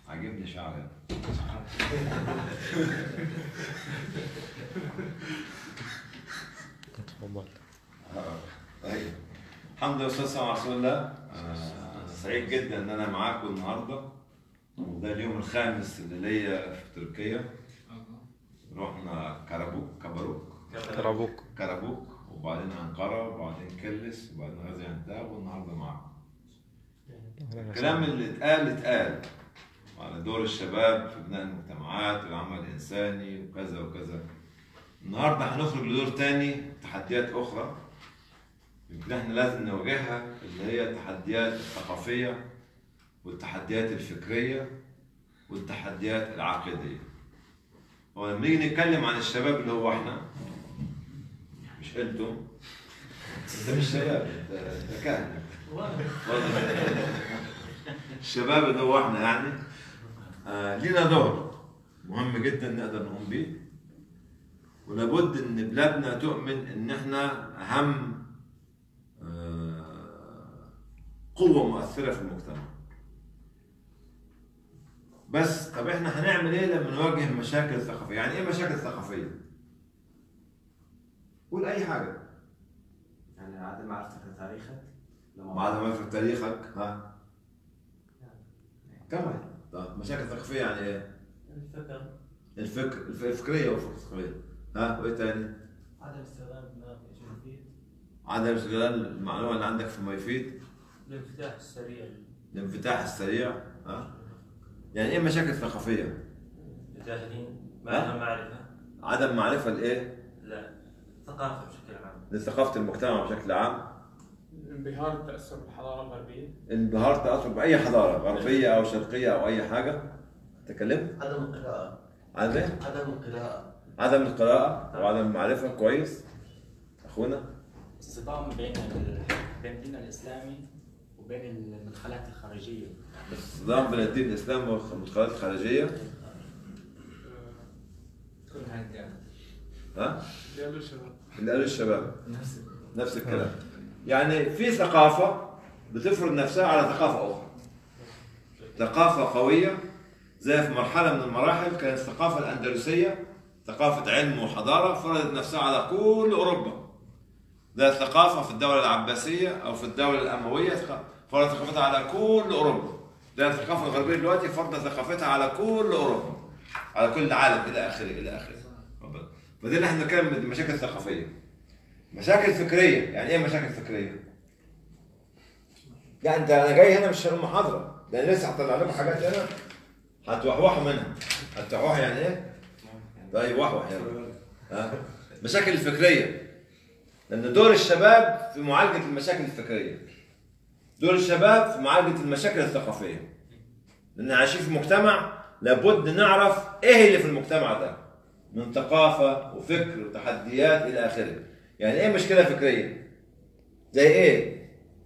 عاجبني شعرك تفضل طيب الحمد لله والصلاه على رسول الله آه، سعيد جدا ان انا معاكم النهارده وده اليوم الخامس اللي ليا في تركيا رحنا كربوك كبروك كرابوك كربوك وبعدين انقره وبعدين كلس وبعدين غازي انتاب والنهارده معاكم الكلام اللي اتقال اتقال على دور الشباب في بناء المجتمعات والعمل الانساني وكذا وكذا النهارده هنخرج لدور تاني تحديات اخرى يمكن احنا لازم نواجهها اللي هي التحديات الثقافيه والتحديات الفكريه والتحديات العقيديه هو لما نيجي نتكلم عن الشباب اللي هو احنا مش انتم انت مش شباب انت انت كهنه الشباب اللي هو احنا يعني آه لينا دور مهم جدا نقدر نقوم بيه ولابد ان بلادنا تؤمن ان احنا اهم آه، قوة مؤثرة في المجتمع بس طب احنا هنعمل ايه لما نواجه مشاكل ثقافية؟ يعني ايه مشاكل ثقافية؟ قول اي حاجة يعني عدم معرفتك لتاريخك لما بعد ما في تاريخك ها كمل طب مشاكل ثقافية يعني ايه؟ الفكر الفكر الف- الفكرية والفكرية ها وايه تاني؟ عدم استخدام ما في شيء مفيد عدم استغلال المعلومة اللي عندك فيما يفيد الانفتاح السريع الانفتاح السريع ها يعني ايه مشاكل ثقافية؟ الجاهلين ما ها؟ لهم معرفة عدم معرفة لايه؟ لا ثقافة بشكل عام لثقافة المجتمع بشكل عام انبهار التأثر بالحضارة الغربية انبهار تأثر بأي حضارة غربية أو شرقية أو أي حاجة تكلم عدم القراءة عن ايه؟ عدم القراءة عدم القراءة وعدم المعرفة كويس أخونا اصطدام بين ال... بين الدين الاسلامي وبين المدخلات الخارجيه الصدام بين الدين الإسلامي والمدخلات الخارجية كل هذا ها؟ اللي قالوا الشباب اللي قالوا الشباب نفس الكلام يعني في ثقافة بتفرض نفسها على ثقافة أخرى ثقافة قوية زي في مرحلة من المراحل كانت الثقافة الأندلسية ثقافة علم وحضارة فرضت نفسها على كل أوروبا ده الثقافة في الدولة العباسية أو في الدولة الأموية فرضت ثقافتها على كل أوروبا ده الثقافة الغربية دلوقتي فرضت ثقافتها على كل أوروبا على كل العالم إلى آخره إلى آخره فدي اللي احنا بنتكلم من المشاكل الثقافية مشاكل فكرية يعني ايه مشاكل فكرية؟ يعني انت انا جاي هنا مش هنقول محاضرة ده انا لسه هطلع لكم حاجات هنا هتوحوحوا منها هتوحوح يعني ايه؟ طيب وحوح يلا ها مشاكل الفكرية لأن دور الشباب في معالجة المشاكل الفكرية دور الشباب في معالجة المشاكل الثقافية لأن عايشين في مجتمع لابد نعرف ايه اللي في المجتمع ده من ثقافة وفكر وتحديات إلى آخره يعني ايه مشكلة فكرية؟ زي ايه؟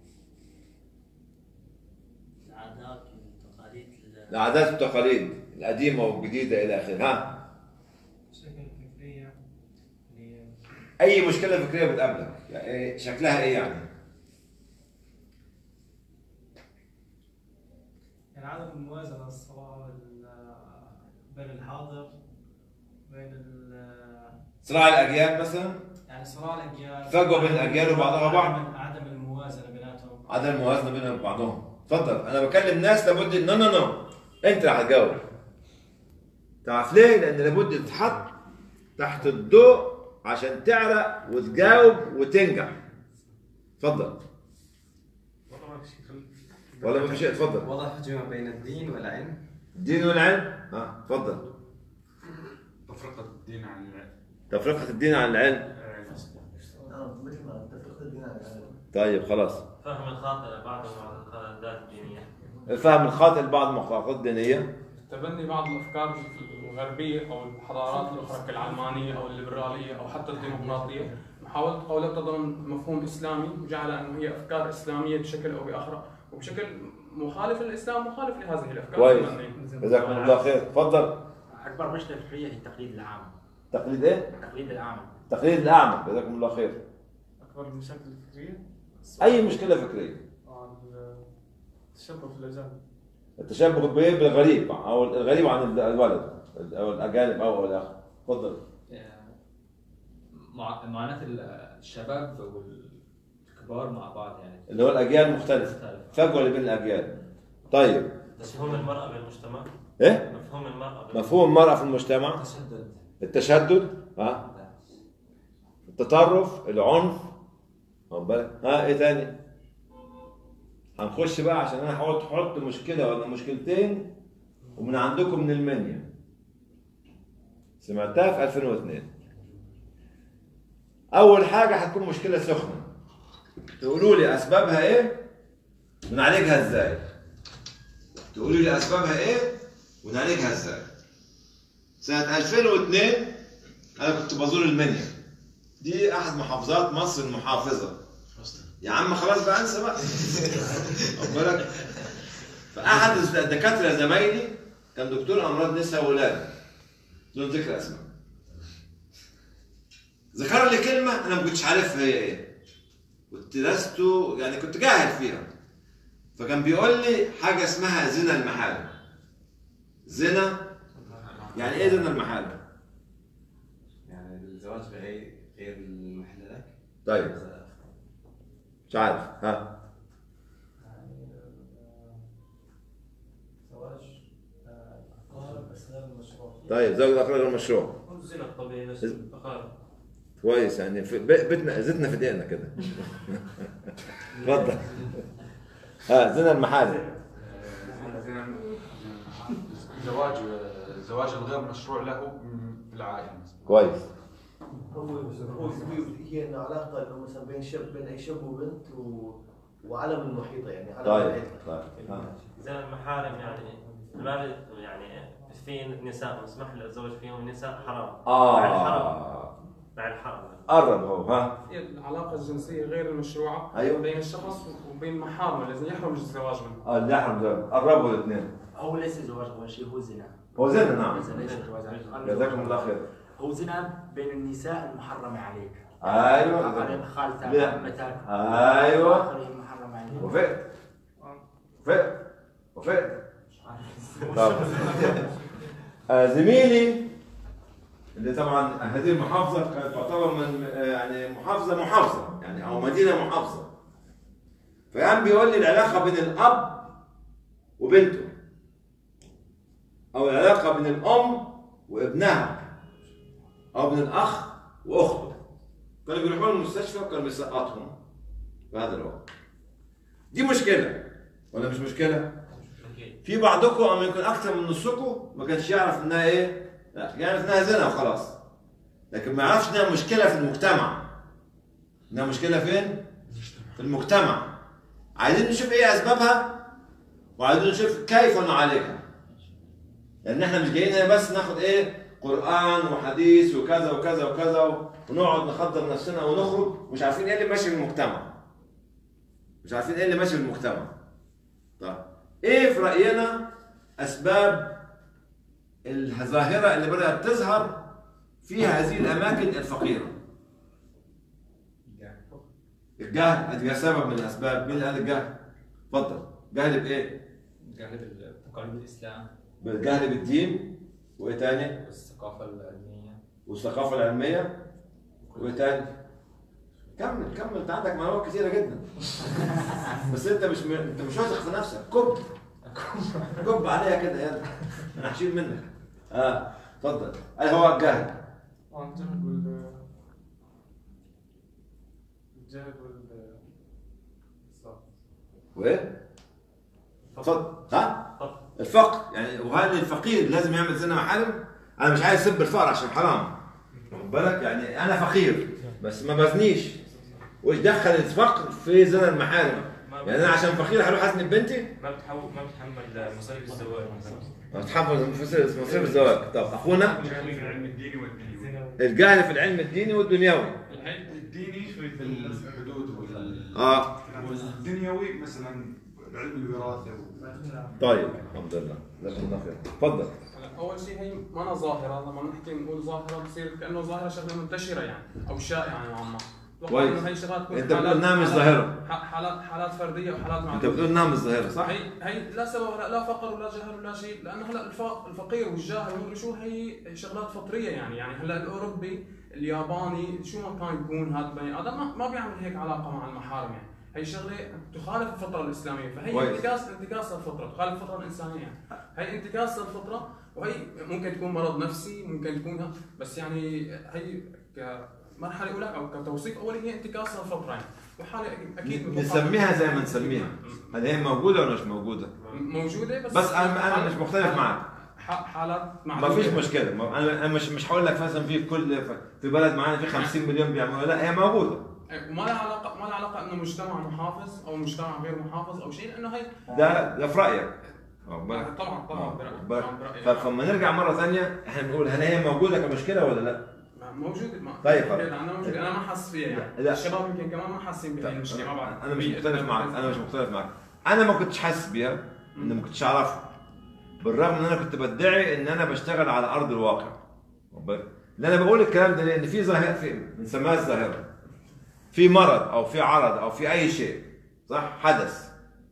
العادات والتقاليد ال- العادات والتقاليد القديمة والجديدة إلى آخره ها؟ المشاكل الفكرية اللي أي مشكلة فكرية بتقابلك يعني إيه شكلها إيه يعني؟ يعني عدم الموازنة الصراع بين بين الحاضر بين ال- صراع الأجيال مثلا يعني صراع الأجيال فجوة بين الأجيال وبعضها بعض. عدم- عدم الموازنة بيناتهم عدم الموازنة بينهم وبعضهم اتفضل أنا بكلم ناس لابد نو نو نو أنت اللي هتجاوب تعرف ليه؟ لأن لابد تتحط تحت الضوء عشان تعرق وتجاوب وتنجح اتفضل والله ما في شيء خل- ولا ما في شيء اتفضل وضع فجوة بين الدين والعلم الدين والعلم ها اتفضل تفرقة الدين عن العلم تفرقة الدين عن العلم نعم مثل ما تفرقت الدين عن العلم طيب خلاص فهم الخاطئ لبعض المعتقدات الدينية الفهم الخاطئ لبعض المعتقدات الدينية تبني بعض الافكار الغربيه او الحضارات الاخرى كالعلمانيه او الليبراليه او حتى الديمقراطيه محاوله قولها تضمن مفهوم اسلامي وجعل انه هي افكار اسلاميه بشكل او باخر وبشكل مخالف للاسلام مخالف لهذه الافكار كويس. تبني. جزاكم الله خير اتفضل اكبر مشكله فكريه هي التقليد الاعمى تقليد ايه؟ التقليد الاعمى تقليد الأعمى جزاكم الله خير اكبر المشاكل الفكريه أي مشكلة فكرية آه، التشبه في الاجانب التشبه بايه بالغريب او الغريب عن الولد او الاجانب او او الاخر تفضل مع- معاناة الشباب والكبار مع بعض يعني اللي هو الاجيال مختلفه مختلف فجوه اللي بين الاجيال طيب مفهوم المرأة بالمجتمع ايه مفهوم المرأة بالمجتمع. مفهوم المراه في المجتمع تشدد التشدد ها التطرف العنف واخد بالك ها ايه تاني هنخش بقى عشان انا هحاول تحط مشكله ولا مشكلتين ومن عندكم من المنيا سمعتها في 2002 اول حاجه هتكون مشكله سخنه تقولوا لي اسبابها ايه ونعالجها ازاي تقولوا لي اسبابها ايه ونعالجها ازاي سنة 2002 أنا كنت بزور المنيا دي أحد محافظات مصر المحافظة يا عم خلاص بقى انسى بقى واخد بالك فأحد الدكاترة زمايلي كان دكتور أمراض نساء وولادة بدون ذكر أسماء ذكر لي كلمة أنا ما كنتش عارفها هي إيه كنت لست يعني كنت جاهل فيها فكان بيقول لي حاجة اسمها زنا المحارم زنا يعني ايه زنا المحارم؟ يعني الزواج بغير غير المحللات طيب مش عارف ها زواج آه، أقارب بس غير المشروع طيب زوج الاقرب غير مشروع هو الزنا الطبيعي بس أقارب كويس يعني في ب- بيتنا زدنا في دقيقنا كده اتفضل ها زنا المحارم زواج الزواج الغير مشروع له في العائله مثلا كويس هو هو هي انه علاقه انه مثلا بين شاب بين اي شاب وبنت و... وعلم المحيطه يعني علم طيب العيله طيب ها. زنا المحارم يعني ما بي- يعني في نساء مسمح له الزواج فيهم نساء حرام مع الحرام اه مع الحرام قرب هو ها هي العلاقة الجنسية غير المشروعة أيوة. بين الشخص وبين محارمه الذي يحرم الزواج منه اه اللي يحرم زوج قربوا الاثنين هو ليس زواج اول شيء هو زنا هو زنا نعم ليس ليس زواج عن- جزاكم الله خير هو زنا بين النساء المحرمه عليك ايوه على خالتك لا. عمتك ايوه اخرين محرم عليك وفقت وفقت وفقت طب آه، زميلي اللي طبعا هذه المحافظه كانت تعتبر من آه، يعني محافظه محافظه يعني او مدينه محافظه فقام بيقول لي العلاقه بين الاب وبنته او العلاقه بين الام وابنها او بين الاخ واخته كانوا بيروحوا المستشفى وكانوا بيسقطهم في هذا الوقت دي مشكله ولا مش مشكله؟ في بعضكم او يمكن اكثر من نصكم ما كانش يعرف انها ايه؟ لا يعرف انها زنا وخلاص لكن ما يعرفش انها مشكله في المجتمع انها مشكله فين؟ في المجتمع عايزين نشوف ايه اسبابها وعايزين نشوف كيف نعالجها لان احنا مش جايين هنا بس ناخد ايه قران وحديث وكذا وكذا وكذا ونقعد نخدر نفسنا ونخرج مش عارفين ايه اللي ماشي في المجتمع مش عارفين ايه اللي ماشي في المجتمع طيب ايه في راينا اسباب الظاهره اللي بدات تظهر في هذه الاماكن الفقيره الجهل ادي سبب من الاسباب مين اللي قال الجهل اتفضل جهل بايه جانب تقاليد الاسلام بالجهل بالدين وايه تاني والثقافه العلميه والثقافه العلميه وايه تاني كمل كمل انت عندك معلومات كثيره جدا بس انت مش م... انت مش واثق في نفسك كب كب عليها كده يلا انا هشيل منك اه اتفضل اي هو الجهل اه الجهل وال الجهل وال وايه اتفضل ها الفقر يعني وهل الفقير لازم يعمل زنا محارم انا مش عايز اسب الفقر عشان حرام واخد بالك يعني انا فقير بس ما بزنيش وايش دخل الفقر في زنا المحارم يعني انا عشان فقير هروح ازني ببنتي ما بتحول ما بتحمل مصاريف الزواج مثلا اتحفظ مصاريف الزواج طب اخونا الجهل في العلم الديني والدنيوي الجهل في العلم الديني والدنيوي العلم الديني في الحدود وال اه والدنيوي مثلا علم الوراثه طيب الحمد لله جزاكم الله خير اتفضل هلا اول شيء هي ما ظاهره لما نحكي نقول ظاهره بصير كانه ظاهره شغله منتشره يعني او شائعه نوعا ما كويس. إنه هي شغلات تكون انت حالات- بتقول نعم مش حالات- ظاهره ح- حالات حالات فرديه وحالات انت معدودة. بتقول نعم مش ظاهره صح؟ هي هي لا سبب لا, لا فقر ولا جهل ولا شيء لانه هلا الف- الفقير والجاهل ومدري شو هي شغلات فطريه يعني يعني هلا الاوروبي الياباني شو ما كان يكون هذا البني ادم ما, ما بيعمل هيك علاقه مع المحارم يعني هي شغله تخالف الفطره الاسلاميه فهي كويس. انتكاس انتكاس للفطره تخالف الفطره الانسانيه يعني هي انتكاس للفطره وهي ممكن تكون مرض نفسي ممكن تكون بس يعني هي كمرحله اولى او كتوصيف اولي هي انتكاس للفطره يعني وحاله اكيد بتوقع- نسميها زي ما نسميها هل هي موجوده ولا مش موجوده؟ موجوده بس بس انا انا مش مختلف معك ح- حالات ما فيش مشكله ما- انا انا مش مش هقول لك مثلا في كل في بلد معانا في 50 مليون بيعملوا لا هي موجوده وما لها علاقه ما لها علاقه انه مجتمع محافظ او مجتمع غير محافظ او شيء لانه هي ده ده في رايك واخد بالك؟ طبعا طبعا واخد برأيي بالك؟ طبعا برأيي. ف- فلما نرجع مره ثانيه احنا بنقول هل هي موجوده كمشكله ولا لا؟ موجوده ما طيب، خلاص. انا موجوده انا ما حاسس فيها يعني لا. الشباب يمكن كمان ما حاسين بهي المشكله ما بعرف انا مش مختلف معك انا مش مختلف معك انا ما كنتش حاسس بيها ان ما كنتش اعرفها بالرغم ان انا كنت بدعي ان انا بشتغل على ارض الواقع واخد بالك؟ اللي انا بقول الكلام ده لان في ظاهره في بنسميها الظاهره في مرض او في عرض او في اي شيء صح حدث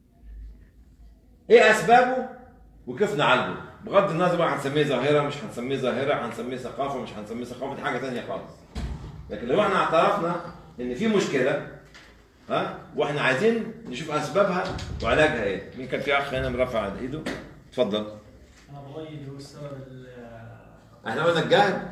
ايه اسبابه وكيف نعالجه بغض النظر بقى هنسميه ظاهره مش هنسميه ظاهره هنسميه ثقافه مش هنسميه ثقافه دي حاجه ثانيه خالص لكن لو احنا اعترفنا ان في مشكله ها واحنا عايزين نشوف اسبابها وعلاجها ايه مين كان في اخ هنا مرفع ايده اتفضل انا برايي اللي هو السبب ال- احنا قلنا الجهل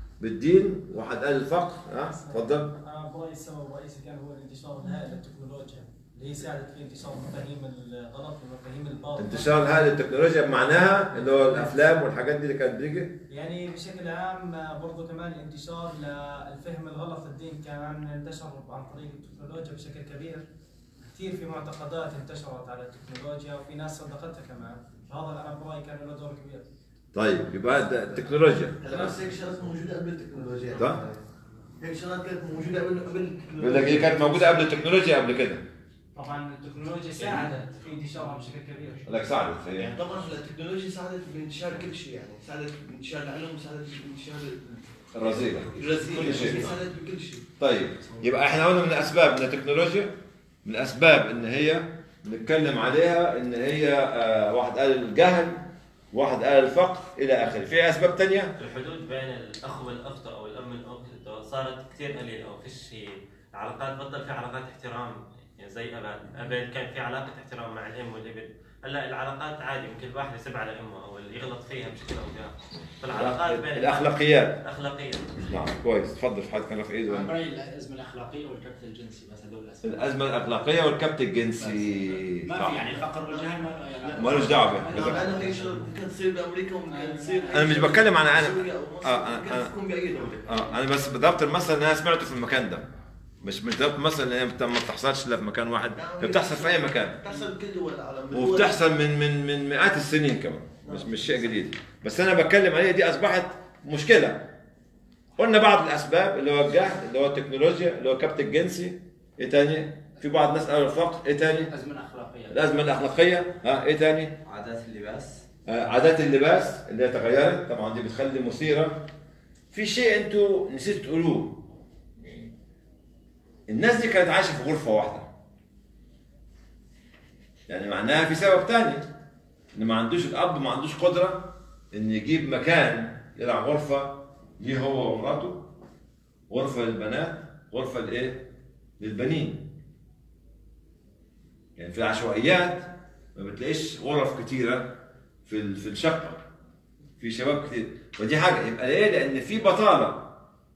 بالدين واحد قال الفقر ها اتفضل انا برايي السبب الرئيسي كان هو الانتشار الهائل للتكنولوجيا اللي هي ساعدت في انتشار مفاهيم الغلط والمفاهيم الباطله انتشار هذه التكنولوجيا بمعناها اللي هو الافلام والحاجات دي اللي كانت بتيجي يعني بشكل عام برضو كمان الانتشار للفهم الغلط للدين كمان انتشر عن طريق التكنولوجيا بشكل كبير كثير في معتقدات انتشرت على التكنولوجيا وفي ناس صدقتها كمان فهذا انا برايي كان له دور كبير طيب يبقى ده التكنولوجيا هلا بس هيك شغلات موجوده قبل التكنولوجيا صح. هيك شغلات كانت موجوده قبل قبل يقول لك هي كانت موجوده قبل التكنولوجيا قبل كده طبعا التكنولوجيا ساعدت في انتشارها بشكل كبير يقول لك ساعدت هي يعني طبعا هلا التكنولوجيا ساعدت بانتشار كل شيء يعني ساعدت بانتشار العلم ساعدت بانتشار الرذيله الرذيله كل شيء. يعني ساعدت بكل شيء طيب يبقى احنا قلنا من اسباب من التكنولوجيا من اسباب ان هي نتكلم عليها ان هي آه واحد قال الجهل واحد قال الفقر الى اخره في اسباب تانية الحدود بين الاخ والاخت او الام والاخت صارت كثير قليله او فيش علاقات بطل في علاقات احترام يعني زي قبل قبل كان في علاقه احترام مع الام والابن هلا العلاقات عادي ممكن الواحد يسب على امه او اللي يغلط فيها بشكل او باخر فالعلاقات بين الاخلاقيات الاخلاقيه نعم كويس تفضل في حد كان في ايده انا برايي الازمه الاخلاقيه والكبت الجنسي بس هذول الاسباب الازمه الاخلاقيه والكبت الجنسي ما صح. في يعني الفقر والجهل ما يعني مالوش دعوه يعني به انا هيك شغله ممكن تصير بامريكا وممكن تصير أنا مش بتكلم عن أنا. سوريا أو مصر، آه، ممكن أنا- تكون باي دوله اه انا بس ضربت المثل اللي انا سمعته في المكان ده مش مش ضربت المثل اللي هي بت- ما بتحصلش الا في مكان واحد هي بتحصل في اي مكان بتحصل بكل دول العالم وبتحصل من من من مئات السنين كمان مش مش شيء جديد بس انا بتكلم عليها دي اصبحت مشكله قلنا بعض الاسباب اللي هو الجهل اللي هو التكنولوجيا اللي هو الكبت الجنسي ايه تاني في بعض الناس قالوا الفقر ايه تاني الازمه الاخلاقيه الازمه الاخلاقيه ها ايه تاني عادات اللباس آه، عادات اللباس اللي هي تغيرت طبعا دي بتخلي مثيره في شيء انتوا نسيتوا تقولوه الناس دي كانت عايشه في غرفه واحده يعني معناها في سبب تاني ان ما عندوش الاب ما عندوش قدره ان يجيب مكان يلعب غرفه ليه هو ومراته غرفه للبنات غرفه لايه للبنين يعني في العشوائيات ما بتلاقيش غرف كتيره في ال- في الشقه في شباب كتير ودي حاجه يبقى ليه؟ لان في بطاله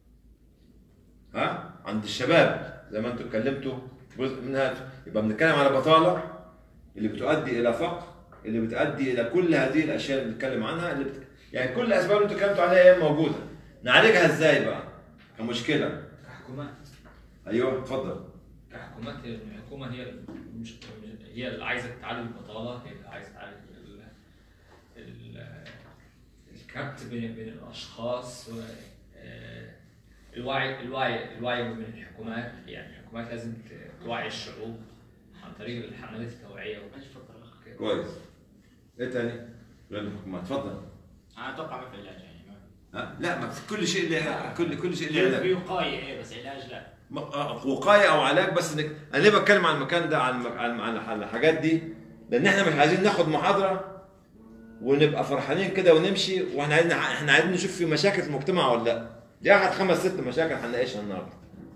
ها عند الشباب زي ما انتم اتكلمتوا جزء منها يبقى بنتكلم على بطاله اللي بتؤدي الى فقر اللي بتؤدي الى كل هذه الاشياء اللي بنتكلم عنها اللي بت... يعني كل الاسباب اللي انتم اتكلمتوا عليها هي موجوده نعالجها ازاي بقى كمشكله كحكومات ايوه اتفضل كحكومات الحكومه هي مش هي اللي عايزه تعالج البطاله هي اللي عايزه تعالج ال- ال- الكبت بين بين الاشخاص و آه، الوعي الوعي الوعي من الحكومات يعني الحكومات لازم ت- توعي الشعوب عن طريق الحملات التوعيه وكده. كويس ايه تاني؟ غير الحكومات اتفضل انا اتوقع ما في علاج يعني ما ها؟ لا ما في كل شيء له كل كل شيء له في علاج وقايه ايه بس علاج لا م- آه، وقايه او علاج بس إنك انا ليه بتكلم عن المكان ده عن المك- عن عن عن الحاجات دي لان احنا مش عايزين ناخد محاضره ونبقى فرحانين كده ونمشي واحنا عايزين احنا عايزين نشوف في مشاكل في المجتمع ولا لا دي احد خمس ست مشاكل هنناقشها النهارده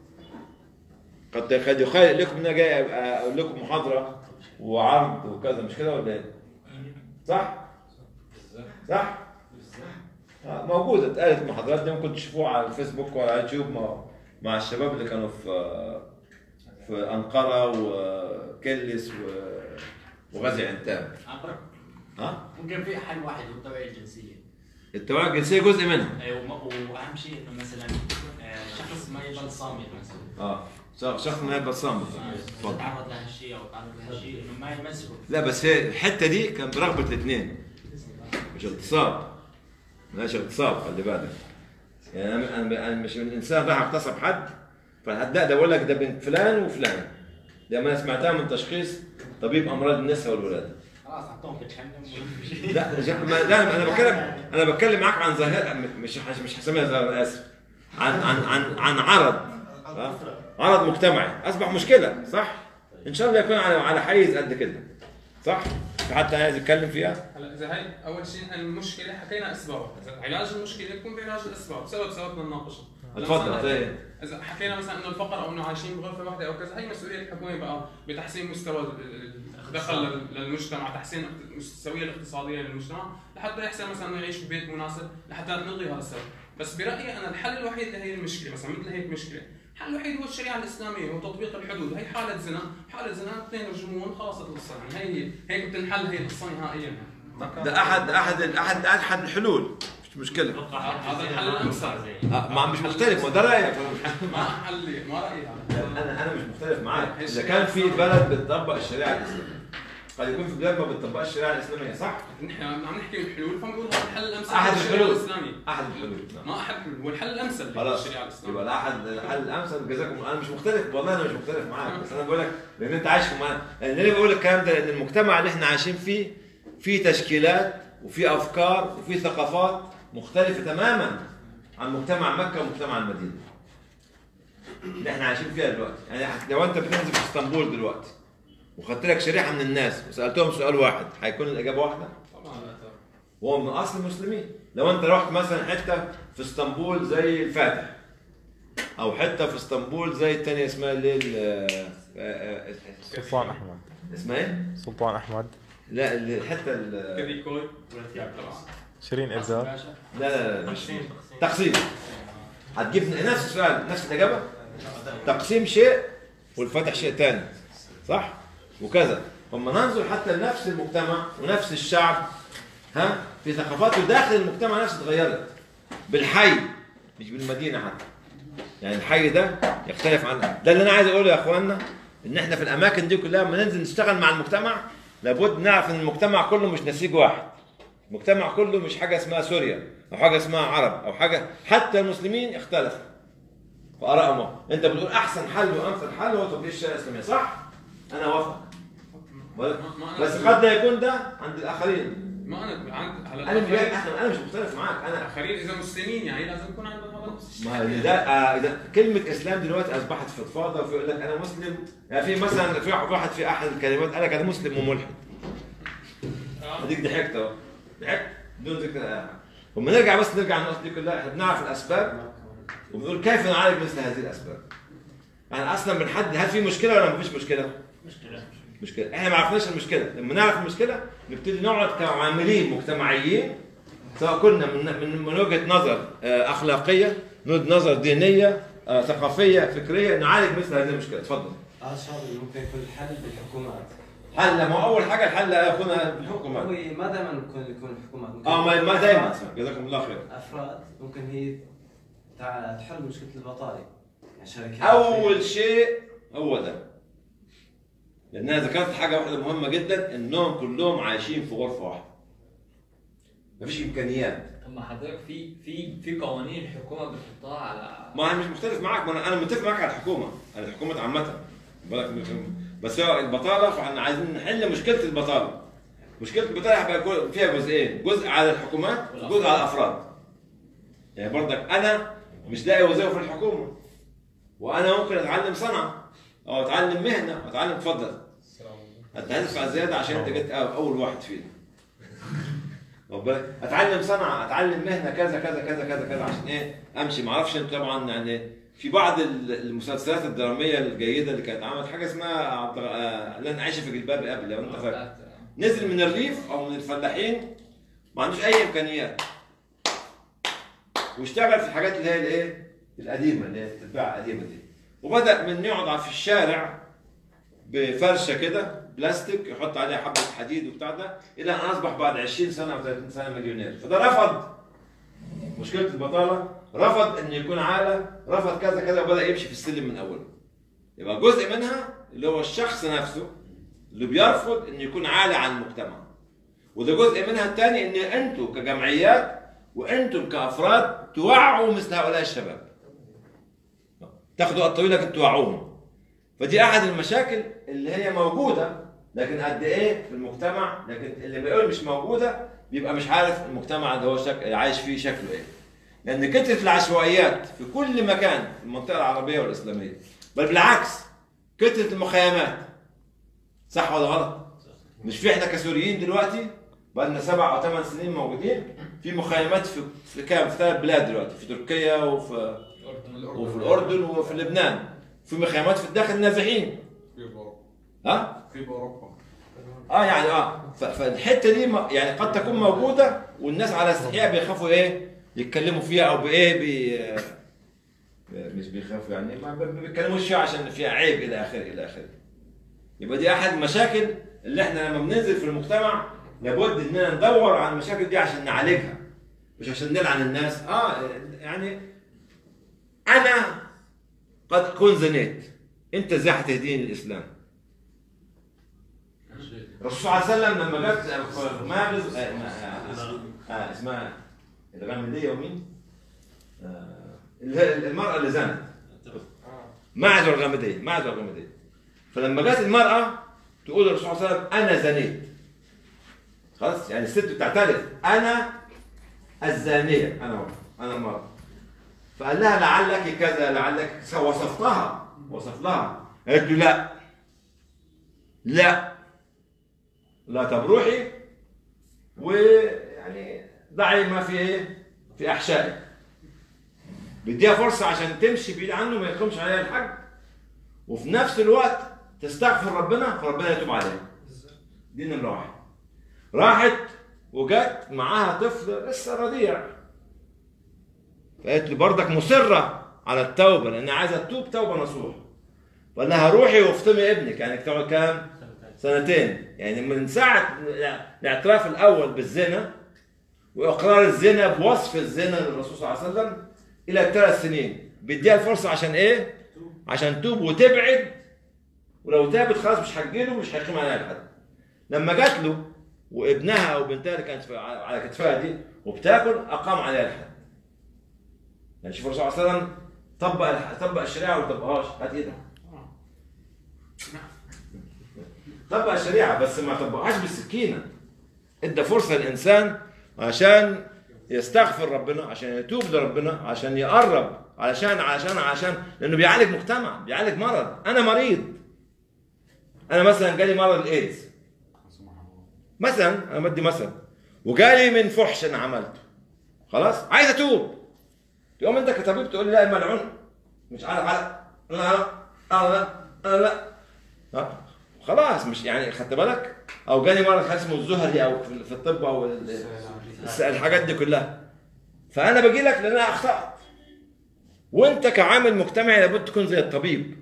قد قد يخيل لكم ان انا جاي أبقى اقول لكم محاضره وعرض وكذا مش كده ولا ايه؟ صح؟ صح؟ آه، موجوده اتقالت المحاضرات دي ممكن تشوفوها على الفيسبوك وعلى اليوتيوب مع, مع الشباب اللي كانوا في في انقره وكلس و- وغزي عنتاب عبر ها؟ ممكن في حل واحد هو التوعيه الجنسيه التوعيه الجنسيه جزء منها أيوة، وم- واهم شيء انه مثلا آه، شخص ما يضل صامت مثلا اه شخص شخص ما يبقى صامت اتفضل تعرض لهالشيء او تعرض لهالشيء انه ما يمسكه لا بس هي الحته دي كان برغبه الاثنين مش اغتصاب مش اغتصاب خلي بالك يعني انا انا أنا مش من الانسان راح اغتصب حد فالهداء ده بقول لك ده بنت فلان وفلان ده ما سمعتها من تشخيص طبيب امراض النساء والولاده خلاص حطوهم بتحنم لا جا- ما- لا انا بتكلم انا بتكلم معاك عن ظاهره مش مش هسميها ظاهره انا اسف عن عن عن عن عرض ها؟ عرض مجتمعي اصبح مشكله صح؟ ان شاء الله يكون على على حيز قد كده صح؟ في حد عايز يتكلم فيها؟ هلا اذا هي اول شيء المشكله حكينا اسبابها، اذا علاج المشكله يكون بعلاج الاسباب، سبب سبب بدنا نناقشه. هلا اتفضل مثلاً زي اذا حكينا مثلا انه الفقر او انه عايشين بغرفه واحده او كذا هي مسؤوليه الحكومه بقى بتحسين مستوى الدخل لل- للمجتمع تحسين السويه الاقتصاديه للمجتمع لحتى يحسن مثلا انه يعيش في بيت مناسب لحتى نلغي هذا السبب بس برايي انا الحل الوحيد لهي المشكله مثلا مثل هيك مشكله الحل الوحيد هو الشريعه الاسلاميه وتطبيق الحدود هي حاله زنا حاله زنا اثنين يرجمون خلاص القصه يعني هي هيك بتنحل هي القصه نهائيا يعني ده احد احد احد احد الحلول مش مشكله هذا الحل الامثل آه، ما مش مختلف ما ده رايك ما حل ما رايي هذا انا انا مش مختلف معاك اذا كان في بلد بتطبق الشريعه الاسلاميه قد يكون في بلاد ما بتطبقش الشريعه الاسلاميه صح؟ نحن عم نحكي الحلول فبنقول هذا الحل الامثل احد للشريعه الحلول الاسلاميه احد الحلول نعم. ما احد الحلول هو الحل الامثل خلاص للشريعه الاسلاميه يبقى الاحد الحل الامثل جزاكم الله انا مش مختلف والله انا مش مختلف معاك بس انا بقول لك لان انت عايش في معانا لان ليه بقول الكلام ده لان المجتمع اللي احنا عايشين فيه فيه تشكيلات وفي افكار وفي ثقافات مختلفه تماما عن مجتمع مكه ومجتمع المدينه اللي احنا عايشين فيها دلوقتي يعني لو انت بتنزل في اسطنبول دلوقتي وخدت لك شريحه من الناس وسالتهم سؤال واحد هيكون الاجابه واحده طبعا لا ترى. وهو من اصل المسلمين لو انت رحت مثلا حته في اسطنبول زي الفاتح او حته في اسطنبول زي الثانيه اسمها اللي ال- آه، آه، آه، سلطان احمد اسمها ايه؟ سلطان احمد لا ال- الحته ال- كذي كوي طبعا شيرين ابزار لا لا لا مش تقسيم هتجيب نفس السؤال نفس الاجابه تقسيم شيء والفتح شيء ثاني صح وكذا لما ننظر حتى لنفس المجتمع ونفس الشعب ها في ثقافاته داخل المجتمع نفسه اتغيرت بالحي مش بالمدينه حتى يعني الحي ده يختلف عن ده اللي انا عايز اقوله يا اخواننا ان احنا في الاماكن دي كلها لما ننزل نشتغل مع المجتمع لابد نعرف ان المجتمع كله مش نسيج واحد المجتمع كله مش حاجه اسمها سوريا او حاجه اسمها عرب او حاجه حتى المسلمين اختلفوا في ارائهم انت بتقول احسن حل وامثل حل هو تطبيق الشريعه الاسلاميه صح؟ انا وافق بس قد لا يكون ده عند الاخرين ما انا عند هلا انا مش الآخرين- انا مش مختلف معاك انا الاخرين اذا مسلمين يعني لازم يكون عندهم هذا نفس الشيء ما هي ده آه ده كلمة إسلام دلوقتي أصبحت فضفاضة وفي يقول لك أنا مسلم يعني في مثلا في واحد في أحد الكلمات قال لك أنا مسلم وملحد أديك ضحكت أهو ضحكت بدون ذكر آه. وما نرجع بس نرجع النقطة دي كلها إحنا بنعرف الأسباب وبنقول كيف نعالج مثل هذه الأسباب يعني أصلا بنحدد هل في مشكلة ولا ما فيش مشكلة؟ مشكله مشكلة احنا ما عرفناش المشكلة لما نعرف المشكلة نبتدي نقعد كعاملين مجتمعيين سواء كنا من من, من وجهة نظر آه، أخلاقية من وجهة نظر دينية آه، ثقافية فكرية نعالج مثل هذه المشكلة اتفضل هذا الشغل ممكن يكون الحل بالحكومات حل ما هو أول حاجة الحل يا أخونا بالحكومات هو ما دائما يكون يكون الحكومات ممكن اه ما, ما دايما جزاكم الله خير افراد ممكن هي تع- تحل مشكله البطاله يعني شركات أول شيء هو ده لأن أنا ذكرت حاجة واحدة مهمة جدا إنهم كلهم عايشين في غرفة واحدة مفيش إمكانيات طب ما حضرتك في في في قوانين الحكومه بتحطها على ما انا مش مختلف معاك ما انا انا متفق معاك على الحكومه على الحكومه عامه بالك بس هو البطاله فاحنا عايزين نحل مشكله البطاله مشكله البطاله هيبقى كل- فيها جزئين جزء على الحكومات وجزء على الافراد يعني برضك انا مش لاقي وظيفه في الحكومه وانا ممكن اتعلم صنعه او اتعلم مهنه او اتعلم اتفضل انت هتدفع زياده عشان انت جيت اول واحد فينا واخد بالك؟ اتعلم صنعه اتعلم مهنه كذا كذا كذا كذا كذا عشان ايه امشي ما اعرفش انت طبعا يعني في بعض ال- المسلسلات الدراميه الجيده اللي كانت عملت حاجه اسمها عبد آه، لن اعيش في جلباب ابي لو انت فاكر نزل من الريف او من الفلاحين ما عندوش اي امكانيات واشتغل في الحاجات اللي هي الايه القديمه اللي هي التتباع القديمه دي وبدا من يقعد في الشارع بفرشه كده بلاستيك يحط عليها حبه حديد وبتاع ده الى ان اصبح بعد 20 سنه او 30 سنه مليونير فده رفض مشكله البطاله رفض انه يكون عاله رفض كذا كذا وبدا يمشي في السلم من اوله يبقى جزء منها اللي هو الشخص نفسه اللي بيرفض انه يكون عالي عن المجتمع وده جزء منها الثاني ان انتوا كجمعيات وانتم كافراد توعوا مثل هؤلاء الشباب تاخدوا وقت طويل لكن توعوهم فدي احد المشاكل اللي هي موجوده لكن قد ايه في المجتمع لكن اللي بيقول مش موجوده بيبقى مش عارف المجتمع اللي هو شك... عايش فيه شكله ايه لان كثره العشوائيات في كل مكان في المنطقه العربيه والاسلاميه بل بالعكس كثره المخيمات صح ولا غلط؟ مش في احنا كسوريين دلوقتي بقى لنا سبع او ثمان سنين موجودين في مخيمات في في كام في ثلاث بلاد دلوقتي في تركيا وفي وفي الاردن وفي لبنان في مخيمات في الداخل نازحين في بأوروبا ها في بأوروبا اه يعني اه ف- فالحته دي م- يعني قد تكون موجوده والناس على استحياء بيخافوا ايه يتكلموا فيها او بايه بي مش بيخافوا يعني ما ب- ما بيتكلموش فيها عشان فيها عيب الى اخره الى اخره يبقى دي احد المشاكل اللي احنا لما بننزل في المجتمع لابد اننا ندور على المشاكل دي عشان نعالجها مش عشان نلعن الناس اه يعني انا قد اكون زنيت انت ازاي هتهديني للاسلام الرسول صلى الله عليه وسلم لما جت ماغز آه، آه، آه، اسمها الغامديه ومين؟ آه، اللي هي المرأة اللي زنت معز الغامدية معز الغامدية فلما جت المرأة تقول للرسول صلى الله عليه وسلم أنا زنيت خلاص يعني الست بتعترف أنا الزانية أنا أنا المرأة فقال لها لعلك كذا لعلك وصفتها وصف لها قالت له لا لا لا تبروحي ويعني ضعي ما في ايه في احشائك بديها فرصه عشان تمشي بعيد عنه ما يقومش عليها الحج وفي نفس الوقت تستغفر ربنا فربنا يتوب عليها دي نمره واحد راحت وجت معاها طفل لسه رضيع فقالت لي برضك مصره على التوبه لان عايزه تتوب توبه نصوح فقال لها روحي وافطمي ابنك يعني تقعد كام؟ سنتين يعني من ساعة الاعتراف الأول بالزنا وإقرار الزنا بوصف الزنا للرسول صلى الله عليه وسلم إلى ثلاث سنين بيديها الفرصة عشان إيه؟ عشان توب وتبعد ولو تابت خلاص مش هتجيله مش هيقيم عليها الحد لما جات له وابنها أو بنتها اللي كانت في- على كتفها دي وبتاكل أقام عليها الحد يعني شوف الرسول صلى الله عليه وسلم طبق الح- طبق الشريعة ولا ما طبقهاش هات إيدك طبق الشريعه بس ما طبقهاش بالسكينه ادى فرصه للانسان عشان يستغفر ربنا عشان يتوب لربنا عشان يقرب علشان عشان عشان لانه بيعالج مجتمع بيعالج مرض انا مريض انا مثلا جالي مرض الايدز مثلا انا بدي مثلا وجالي من فحش انا عملته خلاص عايز اتوب تقوم انت كطبيب تقول لي لا ملعون مش عارف على لا لا لا لا لا ها؟ خلاص مش يعني خدت بالك او جالي مرض اسمه الزهري او في في الطب او ال- الس- الحاجات دي كلها فانا باجي لك لان انا اخطات وانت كعامل مجتمعي لابد تكون زي الطبيب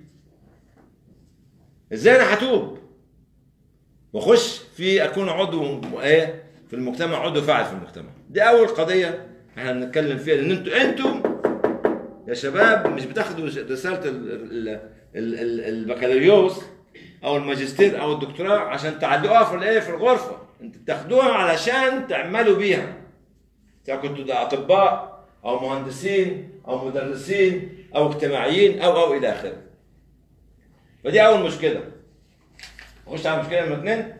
ازاي انا هتوب واخش في اكون عضو ايه في المجتمع عضو فاعل في المجتمع دي اول قضيه احنا بنتكلم فيها لان انتوا انتم يا شباب مش بتاخدوا رساله ال- ال- ال- ال- البكالوريوس او الماجستير او الدكتوراه عشان تعلقوها في الايه في الغرفه انت بتاخدوها علشان تعملوا بيها سواء كنتوا ده اطباء او مهندسين او مدرسين او اجتماعيين او او الى اخره فدي اول مشكله نخش على المشكله نمره اثنين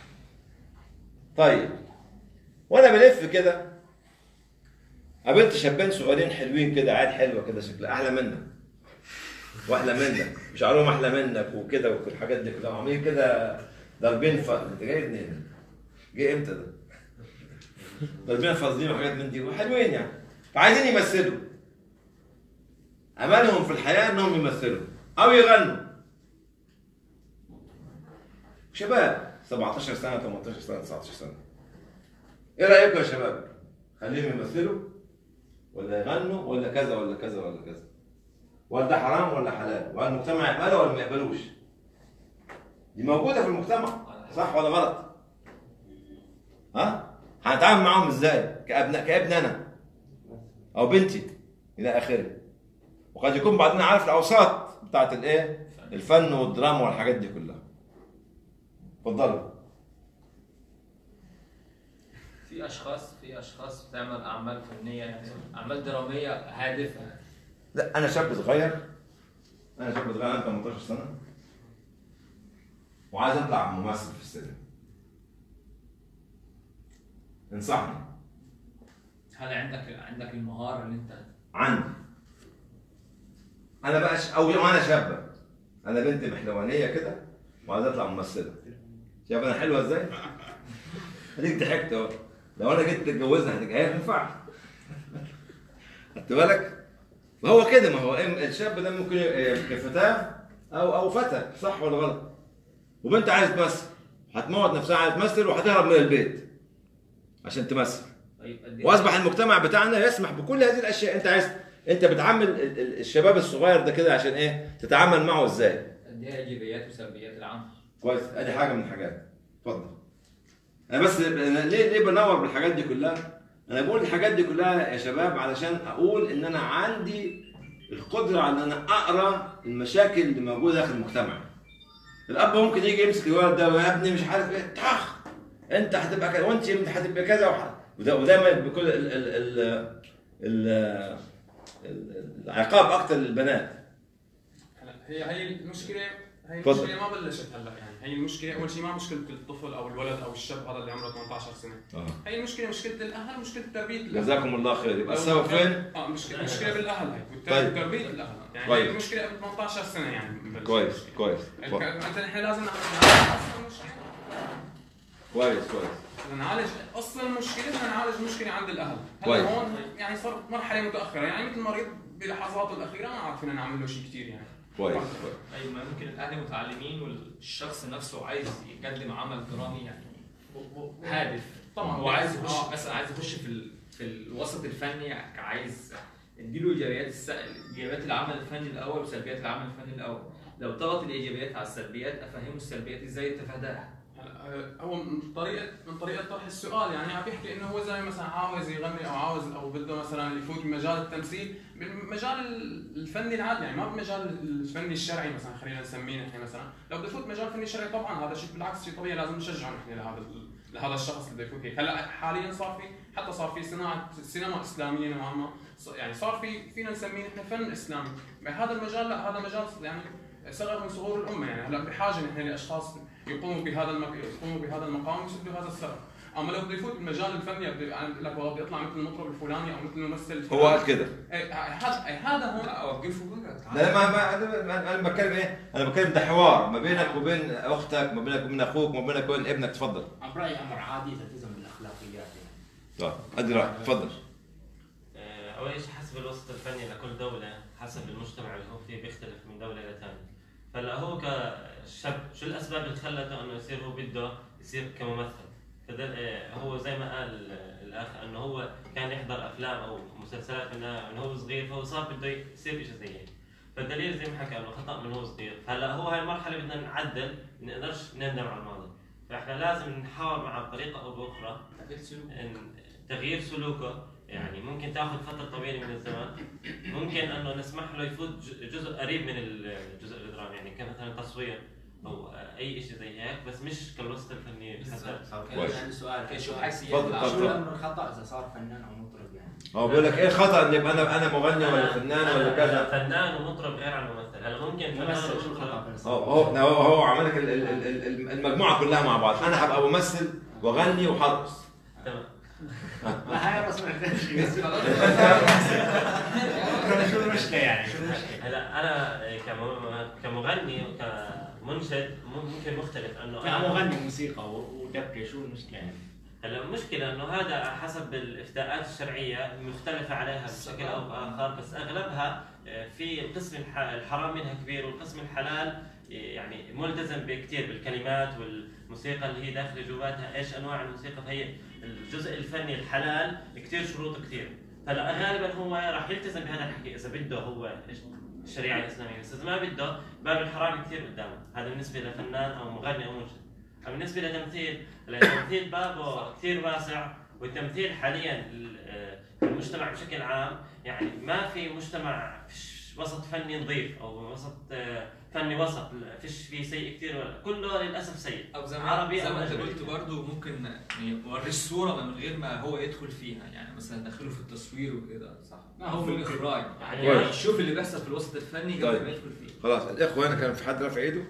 طيب وانا بلف كده قابلت شابين صغيرين حلوين كده عيال حلوه كده شكلها احلى منك واحلى منك وشعرهم احلى منك وكده والحاجات دي كلها وعاملين كده ضاربين ف انت جاي منين؟ جاي امتى ده؟ ضاربين فاضلين وحاجات من دي وحلوين يعني فعايزين يمثلوا املهم في الحياه انهم يمثلوا او يغنوا شباب 17 سنه 18 سنه 19 سنه ايه رايكم يا شباب؟ خليهم يمثلوا ولا يغنوا ولا كذا ولا كذا ولا كذا ولا ده حرام ولا حلال ولا المجتمع يقبله ولا ما يقبلوش دي موجوده في المجتمع صح ولا غلط ها هنتعامل معاهم ازاي كابن كابن انا او بنتي الى اخره وقد يكون بعضنا عارف الاوساط بتاعت الايه الفن والدراما والحاجات دي كلها اتفضلوا في اشخاص في اشخاص بتعمل اعمال فنيه يعني اعمال دراميه هادفه لا انا شاب صغير انا شاب صغير انا 18 سنه وعايز اطلع ممثل في السينما انصحني هل عندك عندك المهاره اللي انت عندي انا بقى ش... او انا شابه انا بنت محلوانيه كده وعايز اطلع ممثله شايف انا حلوه ازاي؟ اديك ضحكت اهو لو انا جيت اتجوزها هتبقى هي تنفع خدت بالك؟ ما هو كده ما هو إم- الشاب ده ممكن يبقى فتاه او او فتى صح ولا غلط؟ وبنت عايز تمثل هتموت نفسها عايز تمثل وهتهرب من البيت عشان تمثل طيب قد إيه؟ واصبح المجتمع بتاعنا يسمح بكل هذه الاشياء انت عايز انت بتعامل ال- ال- الشباب الصغير ده كده عشان ايه تتعامل معه ازاي قد ايه ايجابيات وسلبيات العمل كويس ادي حاجه من الحاجات اتفضل انا بس أنا ليه ليه بنور بالحاجات دي كلها انا بقول الحاجات دي كلها يا شباب علشان اقول ان انا عندي القدره على ان انا اقرا المشاكل اللي موجوده داخل المجتمع الاب ممكن يجي يمسك الولد ده يا ابني مش عارف ايه طخ انت هتبقى كذا وانت انت هتبقى كذا وح- وده- ودايما بكل ال ال ال ال ال- العقاب اكتر للبنات هلا هي هي المشكله هي تفضل. المشكله ما بلشت هلا يعني هي المشكله اول شيء ما مشكله الطفل او الولد او الشاب هذا اللي عمره 18 سنه آه. هي المشكله مشكله الاهل مشكله تربيه الاهل جزاكم الله خير يبقى لو السبب كان- فين؟ اه مشكله مشكله بالاهل هي طيب. وتربيه الاهل يعني كويس. هي المشكله قبل 18 سنه يعني بنبلش. كويس كويس الك- كويس انت نحن لازم نعالج اصل المشكله كويس كويس بدنا نعالج اصل المشكله بدنا نعالج المشكله عند الاهل كويس. هلا هون يعني صارت مرحله متاخره يعني مثل المريض بلحظاته الاخيره ما عاد فينا نعمل له شيء كثير يعني كويس كويس ايوه ما ممكن الاهل متعلمين والشخص نفسه عايز يقدم عمل درامي يعني هادف طبعاً. هو عايز يخش آه. مثلا عايز يخش في ال... في الوسط الفني عايز اديله ايجابيات الس... ايجابيات العمل الفني الاول وسلبيات العمل الفني الاول لو طغت الايجابيات على السلبيات افهمه السلبيات ازاي يتفاداها هلا آه، هو من طريقه من طريقه طرح السؤال يعني عم بيحكي انه هو زلمه مثلا عاوز يغني او عاوز او بده مثلا يفوت بمجال التمثيل بالمجال الفني العادي يعني ما بمجال الفني الشرعي مثلا خلينا نسميه نحن مثلا لو بده يفوت مجال فني شرعي طبعا هذا شيء بالعكس شيء طبيعي لازم نشجعه نحن لهذا ال- لهذا الشخص اللي بده يفوت هيك هلا حاليا صار في حتى صار في صناعه سينما اسلاميه نوعا ما ص- يعني صار في فينا نسميه نحن فن اسلامي بهذا المجال لا هذا مجال يعني صغر من صغور الامه يعني هلا بحاجه نحن لاشخاص يقوموا بهذا المك... يقوموا بهذا المقام ويسدوا هذا الثغر اما لو بده يفوت بالمجال الفني بده يعني بقول لك والله بدي اطلع مثل المطرب الفلاني او مثل الممثل الفلاني هو قال كده إيه، هذا إيه، هذا هون اوقفه لا ما ما انا انا بتكلم ايه؟ انا بتكلم ده حوار ما بينك وبين اختك ما بينك وبين اخوك ما بينك وبين ابنك تفضل عن رأيي أمر عادي تلتزم بالأخلاقيات يعني طيب ادي رايك تفضل آه، اول شيء حسب الوسط الفني لكل دوله حسب المجتمع اللي هو فيه بيختلف من دوله لثانيه فلا هو كشاب شو الاسباب اللي خلته انه يصير هو بده يصير كممثل فده آه، هو زي ما قال آه، الاخ انه هو كان يحضر افلام او مسلسلات من من هو صغير فهو صار بده يصير شيء زي هيك فالدليل زي ما حكى انه خطا من هو صغير هلا هو هاي المرحله بدنا نعدل ما نقدرش نندم على الماضي فاحنا لازم نحاول معه بطريقه او باخرى إن تغيير سلوكه يعني ممكن تاخذ فتره طويله من الزمن ممكن انه نسمح له يفوت ج- جزء قريب من الجزء الدرامي يعني كمثلا تصوير او اي شيء زي هيك بس مش كالوسط الفني حتى كويس. عندي سؤال شو سؤال. حيثيات تفضل، العمل؟ شو تفضل. الأمر الخطأ إذا صار فنان أو مطرب يعني هو بيقول لك ايه الخطا ان يبقى انا انا مغني ولا فنان ولا أنا كذا فنان ومطرب غير عن ممثل هلا ممكن فنان ممثل شو ومطرب الخطأ في هو هو هو هو عمل لك ال- ال- ال- ال- المجموعه كلها مع بعض انا هبقى ممثل واغني وحرقص تمام لا هاي رسم المشكله يعني شو المشكله؟ هلا انا كم- كمغني وكمنشد ممكن مختلف انه انا انا مغني موسيقى و- ودبكه شو المشكله يعني؟ هلا المشكلة انه هذا حسب الافتاءات الشرعية مختلفة عليها بشكل او باخر بس اغلبها آه، في القسم الح- الحرام منها كبير والقسم الحلال آه، يعني ملتزم بكثير بالكلمات والموسيقى اللي هي داخل جواتها ايش انواع الموسيقى فهي الجزء الفني الحلال كثير شروط كثير هلا غالبا هو راح يلتزم بهذا الحكي اذا بده هو إيش- الشريعة الاسلامية بس اذا ما بده باب الحرام كثير قدامه هذا بالنسبة لفنان او مغني او منشد أما بالنسبة لتمثيل التمثيل بابه كثير واسع والتمثيل حاليا ال- آه، في المجتمع بشكل عام يعني ما في مجتمع فيش وسط فني نظيف او وسط آه، فني وسط فيش في سيء كثير ولا كله للاسف سيء او زي ما عربي زي أو ما انت أجنبي. قلت برضه ممكن يعني يوريش صوره من غير ما هو يدخل فيها يعني مثلا دخله في التصوير وكده صح لا، او هو في ممكن. الاخراج يعني يعني كويس. شوف اللي بيحصل في الوسط الفني قبل طيب. ما يدخل فيه خلاص الاخوه هنا كان في حد رافع ايده؟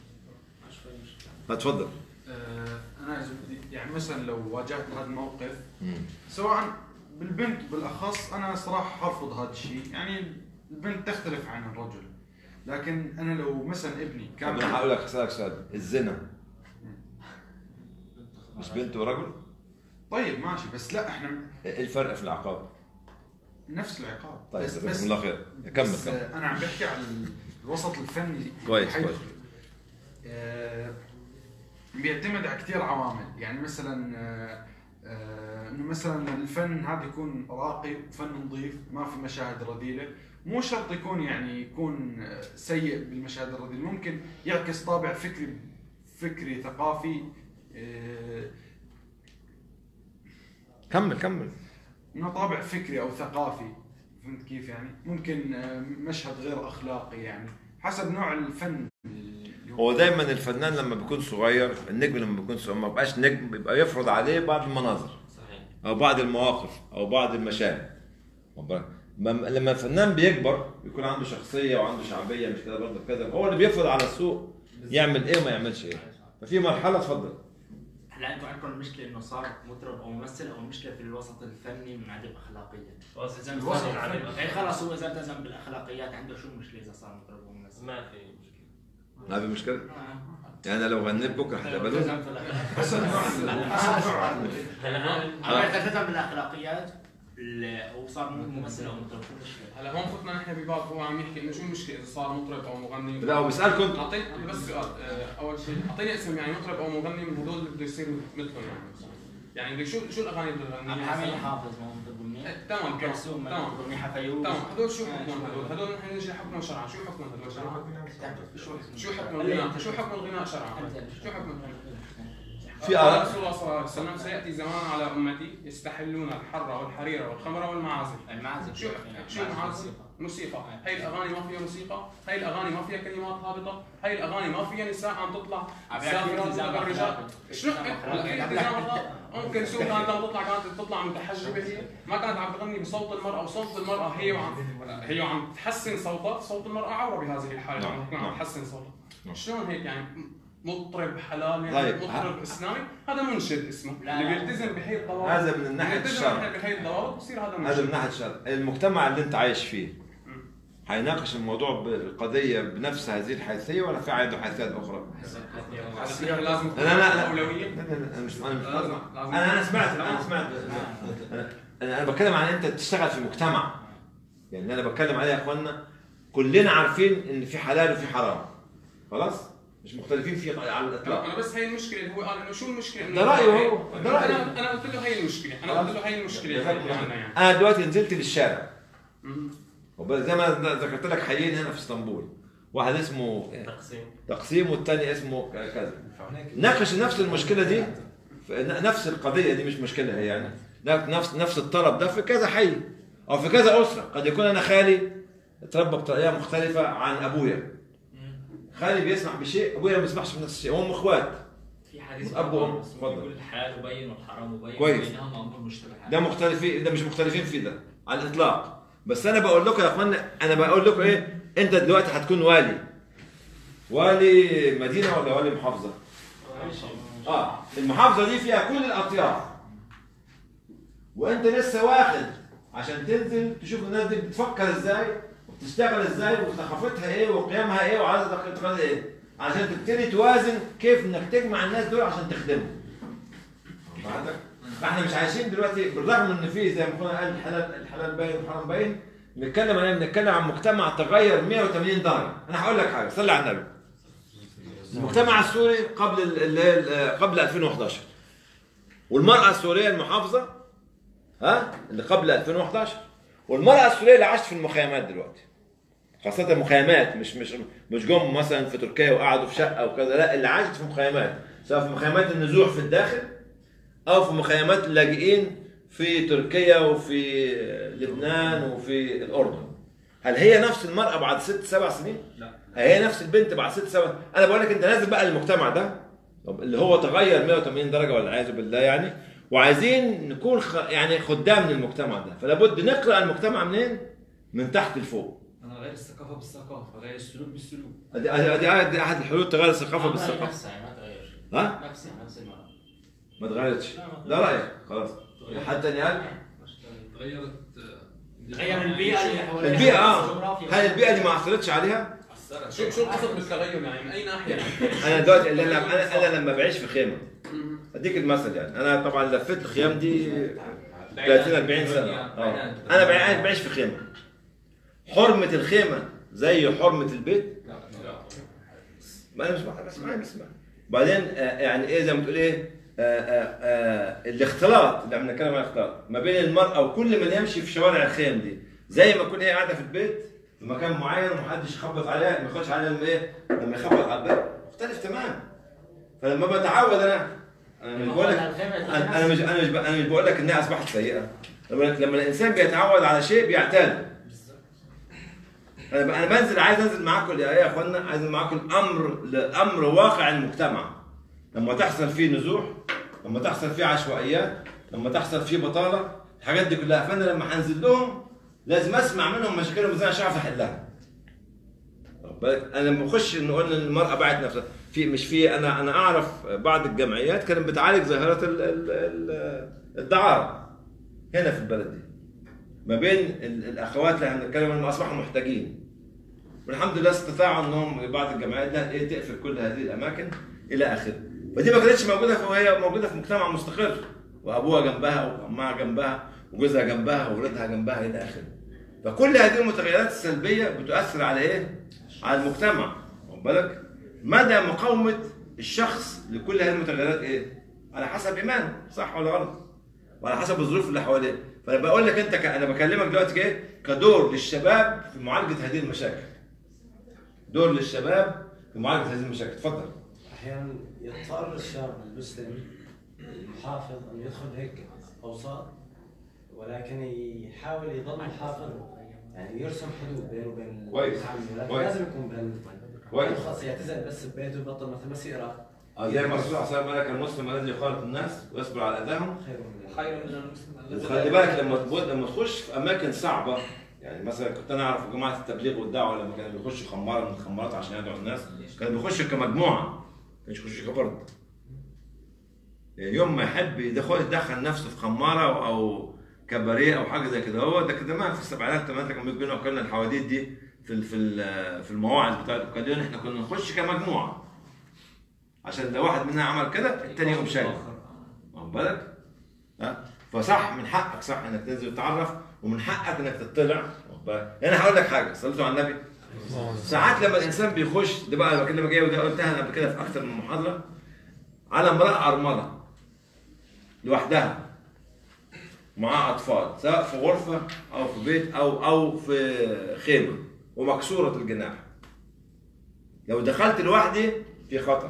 اتفضل آه، انا إذا بدي- يعني مثلا لو واجهت هذا الموقف سواء بالبنت بالاخص انا صراحه حرفض هذا الشيء يعني البنت تختلف عن الرجل لكن انا لو مثلا ابني طب كان انا هقول لك اسالك سؤال الزنا مش بنت ورجل؟ طيب ماشي بس لا احنا ايه الفرق في العقاب؟ نفس العقاب طيب بس جزاكم بس الله خير كمل بس كمل آه، انا عم بحكي عن الوسط الفني كويس، حيث- كويس. آه، بيعتمد على كثير عوامل يعني مثلا آه، آه، انه مثلا الفن هذا يكون راقي وفن نظيف ما في مشاهد رذيله مو شرط يكون يعني يكون آه، سيء بالمشاهد الرذيله ممكن يعكس طابع فكري فكري ثقافي آه، كمل كمل انه طابع فكري او ثقافي فهمت كيف يعني ممكن آه، مشهد غير اخلاقي يعني حسب نوع الفن اللي هو دايما الفنان لما بيكون صغير النجم لما بيكون صغير ما بقاش نجم بيبقى يفرض عليه بعض المناظر صحيح او بعض المواقف او بعض المشاهد واخد بالك؟ لما لما الفنان بيكبر بيكون عنده شخصيه وعنده شعبيه مش كده برضه كده هو اللي بيفرض على السوق يعمل ايه وما يعملش ايه ففي مرحله اتفضل هلا انتم عندكم المشكله انه صار مطرب او ممثل او المشكله في الوسط الفني منعدم اخلاقيا وسط الوسط الفني الفني. اي خلص هو اذا التزم بالاخلاقيات عنده شو المشكله اذا صار مطرب او ممثل؟ ما في مشكلة ما في مشكله آه. يعني انا لو غنيت بكره هتقبلوني التزم بالأخلاقيات. حسب نوع حسب نوع هلا اما اذا التزم بالاخلاقيات ال- وصار ممثل او مطرب شو المشكله؟ هلا هون فتنا نحن بباب هو عم يحكي انه شو المشكله اذا صار مطرب او مغني لا هو بيسالكم اعطيني بس سؤال آه، اول شيء اعطيني اسم يعني مطرب او مغني من هدول اللي بده يصير مثلهم يعني مثلا يعني بدك شو شو الاغاني اللي بده عبد يغنيها الحميد مثلاً؟ حافظ ما هو مطرب منيح إيه، تمام ام تمام كلثوم ما تمام مطرب منيح فيروز تمام هدول شو آه، حكمهم شو هدول هدول نحن نجي حكمهم شرعا شو حكمهم هدول شرعا شو شو حكم الغناء شو حكم الغناء شرعا شو حكم في قال آراء رسول الله صلى الله عليه وسلم سياتي زمان على امتي يستحلون الحر والحرير والخمر والمعازف المعازف شو شو المعازف؟ موسيقى، هي الاغاني ما فيها موسيقى، هي الاغاني ما فيها كلمات هابطه، هي الاغاني ما فيها نساء عم تطلع عم يحكي سافرات التزام متبرجات أخلاقي. شنو التزام هلا في أخلاقي. التزام أخلاقي. ام كلثوم كانت عم تطلع كانت تطلع متحجبه هي ما كانت عم تغني بصوت المراه وصوت المراه هي وعم هي وعم تحسن صوتها صوت المراه عوره بهذه الحاله نعم، عم تكون عم نعم. تحسن صوتها نعم. شلون هيك يعني مطرب حلال يعني طيب، مطرب اسلامي هذا منشد اسمه لا، اللي لا. بيلتزم بهي الضوابط هذا من ناحيه بيلتزم الشرع بهي الضوابط بصير هذا هذا منشد من ناحيه الشرع المجتمع اللي انت عايش فيه هيناقش الموضوع بالقضيه بنفس هذه الحيثيه ولا في عنده حيثيات اخرى؟ هذا لازم لا لا لا اولويه لا لا لا، انا مش انا مش لازم لازم انا انا سمعت انا سمعت انا انا بتكلم عن انت بتشتغل في مجتمع يعني انا بتكلم عليه يا اخوانا كلنا عارفين ان في حلال وفي حرام خلاص مش مختلفين فيه على الاطلاق انا بس هي المشكله اللي هو قال انه شو المشكله انه ده رأيه هو، ده رأيه. انا انا قلت له هي المشكله انا قلت له هي المشكله اللي عندنا يعني انا دلوقتي نزلت للشارع مم. وب- زي ما ذكرت لك حيين هنا في اسطنبول واحد اسمه تقسيم تقسيم والثاني اسمه كذا ناقش نفس المشكله دي في- نفس القضيه دي مش مشكله هي يعني نفس نفس الطلب ده في كذا حي او في كذا اسره قد يكون انا خالي اتربى بطريقه مختلفه عن ابويا خالي بيسمح بشيء ابويا ما بيسمحش بنفس الشيء هم اخوات في حديث الأب وأم. اسمه اتفضل. يقول الحلال مبين والحرام مبين كويس. بينهما امور مشتبهات ده مختلفين ده مش مختلفين في ده على الاطلاق بس انا بقول لكم يا اخوانا انا بقول لكم ايه انت دلوقتي هتكون والي والي مدينه ولا والي محافظه اه المحافظه دي فيها كل الاطياف وانت لسه واخد عشان تنزل تشوف الناس دي بتفكر ازاي تشتغل ازاي وثقافتها ايه وقيمها ايه وعايزه تقدر ايه عشان تبتدي توازن كيف انك تجمع الناس دول عشان تخدمهم بعدك فاحنا مش عايشين دلوقتي بالرغم ان في زي ما اخونا قال الحلال الحلال باين والحرام باين بنتكلم عن بنتكلم عن مجتمع تغير 180 درجه انا هقول لك حاجه صلي على النبي المجتمع السوري قبل ال- ال- ال- قبل 2011 والمراه السوريه المحافظه ها اللي قبل 2011 والمراه السوريه اللي عاشت في المخيمات دلوقتي خاصة المخيمات مش مش مش جم مثلا في تركيا وقعدوا في شقة وكذا لا اللي عاشت في مخيمات سواء في مخيمات النزوح في الداخل أو في مخيمات اللاجئين في تركيا وفي لبنان وفي الأردن هل هي نفس المرأة بعد ست سبع سنين؟ لا هل هي نفس البنت بعد ست سبع أنا بقول لك أنت نازل بقى المجتمع ده طب اللي هو تغير 180 درجة والعياذ بالله يعني وعايزين نكون خ... يعني خدام للمجتمع ده فلا بد نقرأ المجتمع منين؟ من تحت لفوق انا غير الثقافه بالثقافه غير السلوك بالسلوك ادي ادي ادي احد الحلول تغير الثقافه ما بالثقافه نفسها يعني ما تغير شيء ها نفسها نفس المرأة ما تغيرتش لا، ما ده رايك خلاص حد تاني قال تغيرت غير البيئة اللي حواليها البيئه اه الجغرافيا. هل البيئه دي ما اثرتش عليها شو شو القصد بالتغير يعني من اي ناحيه؟ انا دلوقتي اللي انا انا انا لما بعيش في خيمه اديك المثل يعني انا طبعا لفيت الخيام دي 30 40 سنه اه انا بعيش بعيش في خيمه حرمه الخيمه زي حرمه البيت لا لا ما انا مش بسمع بسمع بسمع بعدين آه، يعني ايه زي ما تقول ايه آه، آه، آه، الاختلاط اللي احنا بنتكلم عن الاختلاط ما بين المرأة وكل من يمشي في شوارع الخيم دي زي ما تكون هي قاعدة في البيت في مكان معين ومحدش يخبط عليها ما يخش عليها لما ايه لما يخبط على الباب مختلف تماما فلما بتعود انا انا مش بقول لك انا أنا مش انا مش ب- انا مش بقول لك انها اصبحت سيئه لما لما الانسان بيتعود على شيء بيعتاد انا ب- انا بنزل عايز انزل معاكم يا يا اخوانا عايز انزل معاكم الامر لامر واقع المجتمع لما تحصل فيه نزوح لما تحصل فيه عشوائيات لما تحصل فيه بطاله الحاجات دي كلها فانا لما هنزل لهم لازم اسمع منهم مشاكلهم ازاي عشان اعرف احلها واخد بالك؟ انا لما اخش نقول ان المراه باعت نفسها في مش في انا انا اعرف بعض الجمعيات كانت بتعالج ظاهره ال- ال- ال- الدعاره هنا في البلد دي ما بين ال- الاخوات اللي احنا بنتكلم عنهم اصبحوا محتاجين والحمد لله استطاعوا انهم بعض الجمعيات ده ايه تقفل كل هذه الاماكن الى اخره ودي ما كانتش موجوده في وهي موجوده في مجتمع مستقر وابوها جنبها وامها جنبها وجوزها جنبها واولادها جنبها الى اخره فكل هذه المتغيرات السلبيه بتؤثر على ايه؟ على المجتمع واخد بالك؟ مدى مقاومه الشخص لكل هذه المتغيرات ايه؟ على حسب ايمانه صح ولا غلط؟ وعلى حسب الظروف اللي حواليه فانا بقول لك انت ك... انا بكلمك دلوقتي ايه؟ كدور للشباب في معالجه هذه المشاكل دور للشباب في معالجه هذه المشاكل اتفضل احيانا يضطر الشاب المسلم المحافظ ان يدخل هيك اوساط ولكن يحاول يضل محافظ يعني يرسم حدود بينه وبين كويس. المتعامل لكن كويس. لازم يكون بين كويس. خلاص يعتزل بس ببيته يبطل مثلا مسيره آه، زي ما الرسول صلى الله عليه وسلم قال لك المسلم الذي يخالط الناس ويصبر على اذاهم خير من خير من المسلم الذي وخلي بالك لما تبص- لما تخش في اماكن صعبه يعني مثلا كنت انا اعرف جماعه التبليغ والدعوه لما كانوا بيخشوا خماره من الخمارات عشان يدعوا الناس كانوا بيخشوا كمجموعه ما كانش يخشوا كفرد يعني يوم ما يحب يدخل يدخل نفسه في خماره او كباريه او حاجه زي كده هو ده كده ما في السبعينات الثمانينات كانوا بيجوا اكلنا الحواديت دي في ال- في ال- في المواعظ بتاعت القليون احنا كنا نخش كمجموعه عشان لو واحد منا عمل كده التاني يقوم شايل واخد بالك؟ ها؟ فصح من حقك صح انك تنزل تتعرف ومن حقك انك تطلع واخد بالك؟ يعني هقول لك حاجه صليتوا على النبي ساعات لما الانسان بيخش ده بقى انا بكلمك ايه وده قلتها انا قبل كده في اكثر من محاضره على امراه ارمله لوحدها معاه اطفال سواء في غرفه او في بيت او او في خيمه ومكسوره الجناح لو دخلت لوحدي في خطر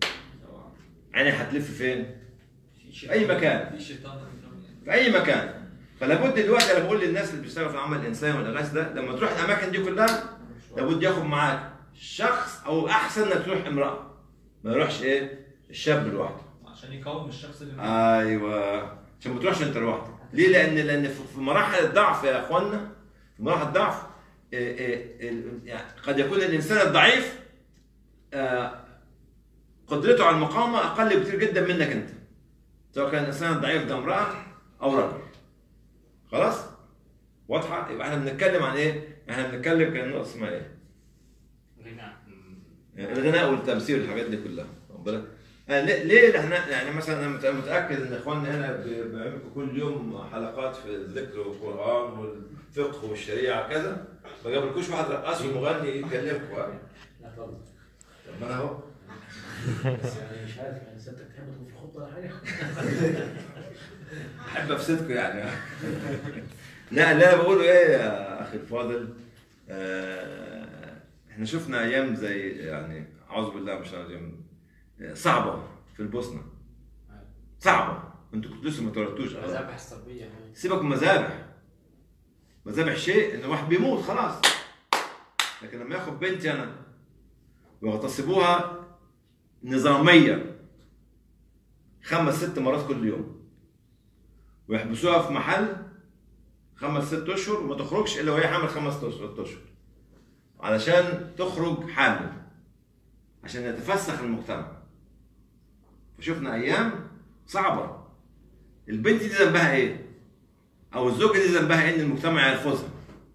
عيني هتلف فين؟ في اي مكان في شيطان في اي مكان فلا بد دلوقتي انا بقول للناس اللي بيشتغلوا في العمل الانساني والاغاثه ده لما تروح الاماكن دي كلها لابد ياخد معاك شخص او احسن انك تروح امراه ما يروحش ايه الشاب لوحده عشان يقاوم الشخص اللي ايوه عشان ما تروحش انت لوحدك ليه لان لان في في مراحل الضعف يا اخوانا في مراحل الضعف إيه إيه ال- يعني قد يكون الانسان الضعيف آه، قدرته على المقاومه اقل بكثير جدا منك انت سواء كان الانسان الضعيف ده امراه او رجل خلاص واضحه يبقى احنا بنتكلم عن ايه احنا بنتكلم كان النقطه اسمها ايه؟ غناء الغناء والتمثيل والحاجات دي كلها واخد بالك؟ آه، ليه ليه احنا يعني مثلا انا مت- متاكد ان اخواننا هنا بي- بيعملوا كل يوم حلقات في الذكر والقران والفقه والشريعه كذا ما جابلكوش واحد رقاص ومغني يكلمكم ها؟ لا طبعا طب ما انا اهو بس يعني مش عارف يعني سيادتك تحب تكون في الخطه ولا حاجه احب افسدكم يعني لا لا أنا بقوله ايه يا اخي الفاضل آه، احنا شفنا ايام زي يعني اعوذ بالله مش الرجيم صعبه في البوسنه صعبه انتوا كنتوا لسه ما اتولدتوش المذابح الصربيه سيبك من مذابح مذابح شيء ان واحد بيموت خلاص لكن لما ياخد بنتي انا ويغتصبوها نظاميا خمس ست مرات كل يوم ويحبسوها في محل خمس ست اشهر وما تخرجش الا وهي حامل خمس اشهر ست اشهر علشان تخرج حامل عشان يتفسخ المجتمع فشفنا ايام صعبه البنت دي ذنبها ايه؟ او الزوجه دي ذنبها ايه ان المجتمع يرفضها؟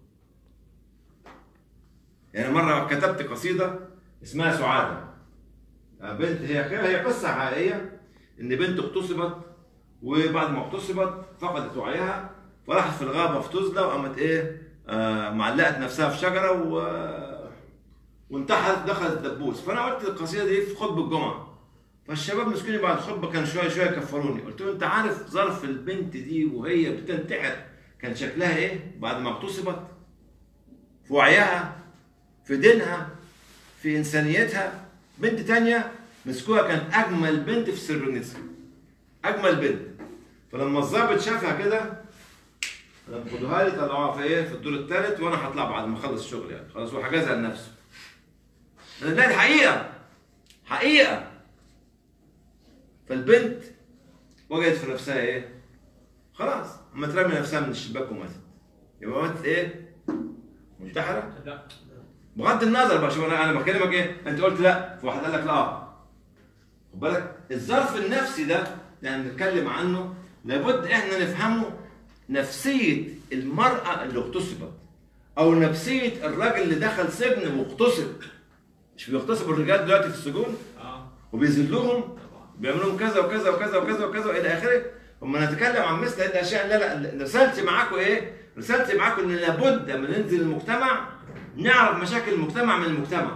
يعني مره كتبت قصيده اسمها سعاده بنت هي هي قصه حقيقيه ان بنت اغتصبت وبعد ما اغتصبت فقدت وعيها فراحت في الغابه في تزله وقامت ايه آه معلقت نفسها في شجره و وانتحرت دخلت الدبوس فانا قلت القصيده دي في خطبه الجمعه فالشباب مسكوني بعد الخطبه كان شويه شويه كفروني قلت له انت عارف ظرف البنت دي وهي بتنتحر كان شكلها ايه بعد ما اغتصبت في وعيها في دينها في انسانيتها بنت تانية مسكوها كان اجمل بنت في سرونيتسكا اجمل بنت فلما الضابط شافها كده لما خدوها لي طلعوها في ايه في الدور الثالث وانا هطلع بعد ما اخلص الشغل يعني خلاص هو حجزها لنفسه لا دي حقيقه حقيقه فالبنت وجدت في نفسها ايه خلاص اما ترمي نفسها من الشباك وماتت يبقى ماتت ايه منتحره لا بغض النظر بقى شوف انا انا بكلمك ايه انت قلت لا في واحد قال لك لا خد بالك الظرف النفسي ده يعني نتكلم عنه لابد احنا نفهمه نفسيه المراه اللي اغتصبت او نفسيه الراجل اللي دخل سجن واغتصب مش بيغتصبوا الرجال دلوقتي في السجون اه وبيذلوهم طبعا بيعملوا لهم كذا وكذا وكذا وكذا وكذا والى اخره وما نتكلم عن مثل هذه الاشياء لا لا رسالتي معاكم ايه؟ رسالتي معاكم ان لابد لما ننزل المجتمع نعرف مشاكل المجتمع من المجتمع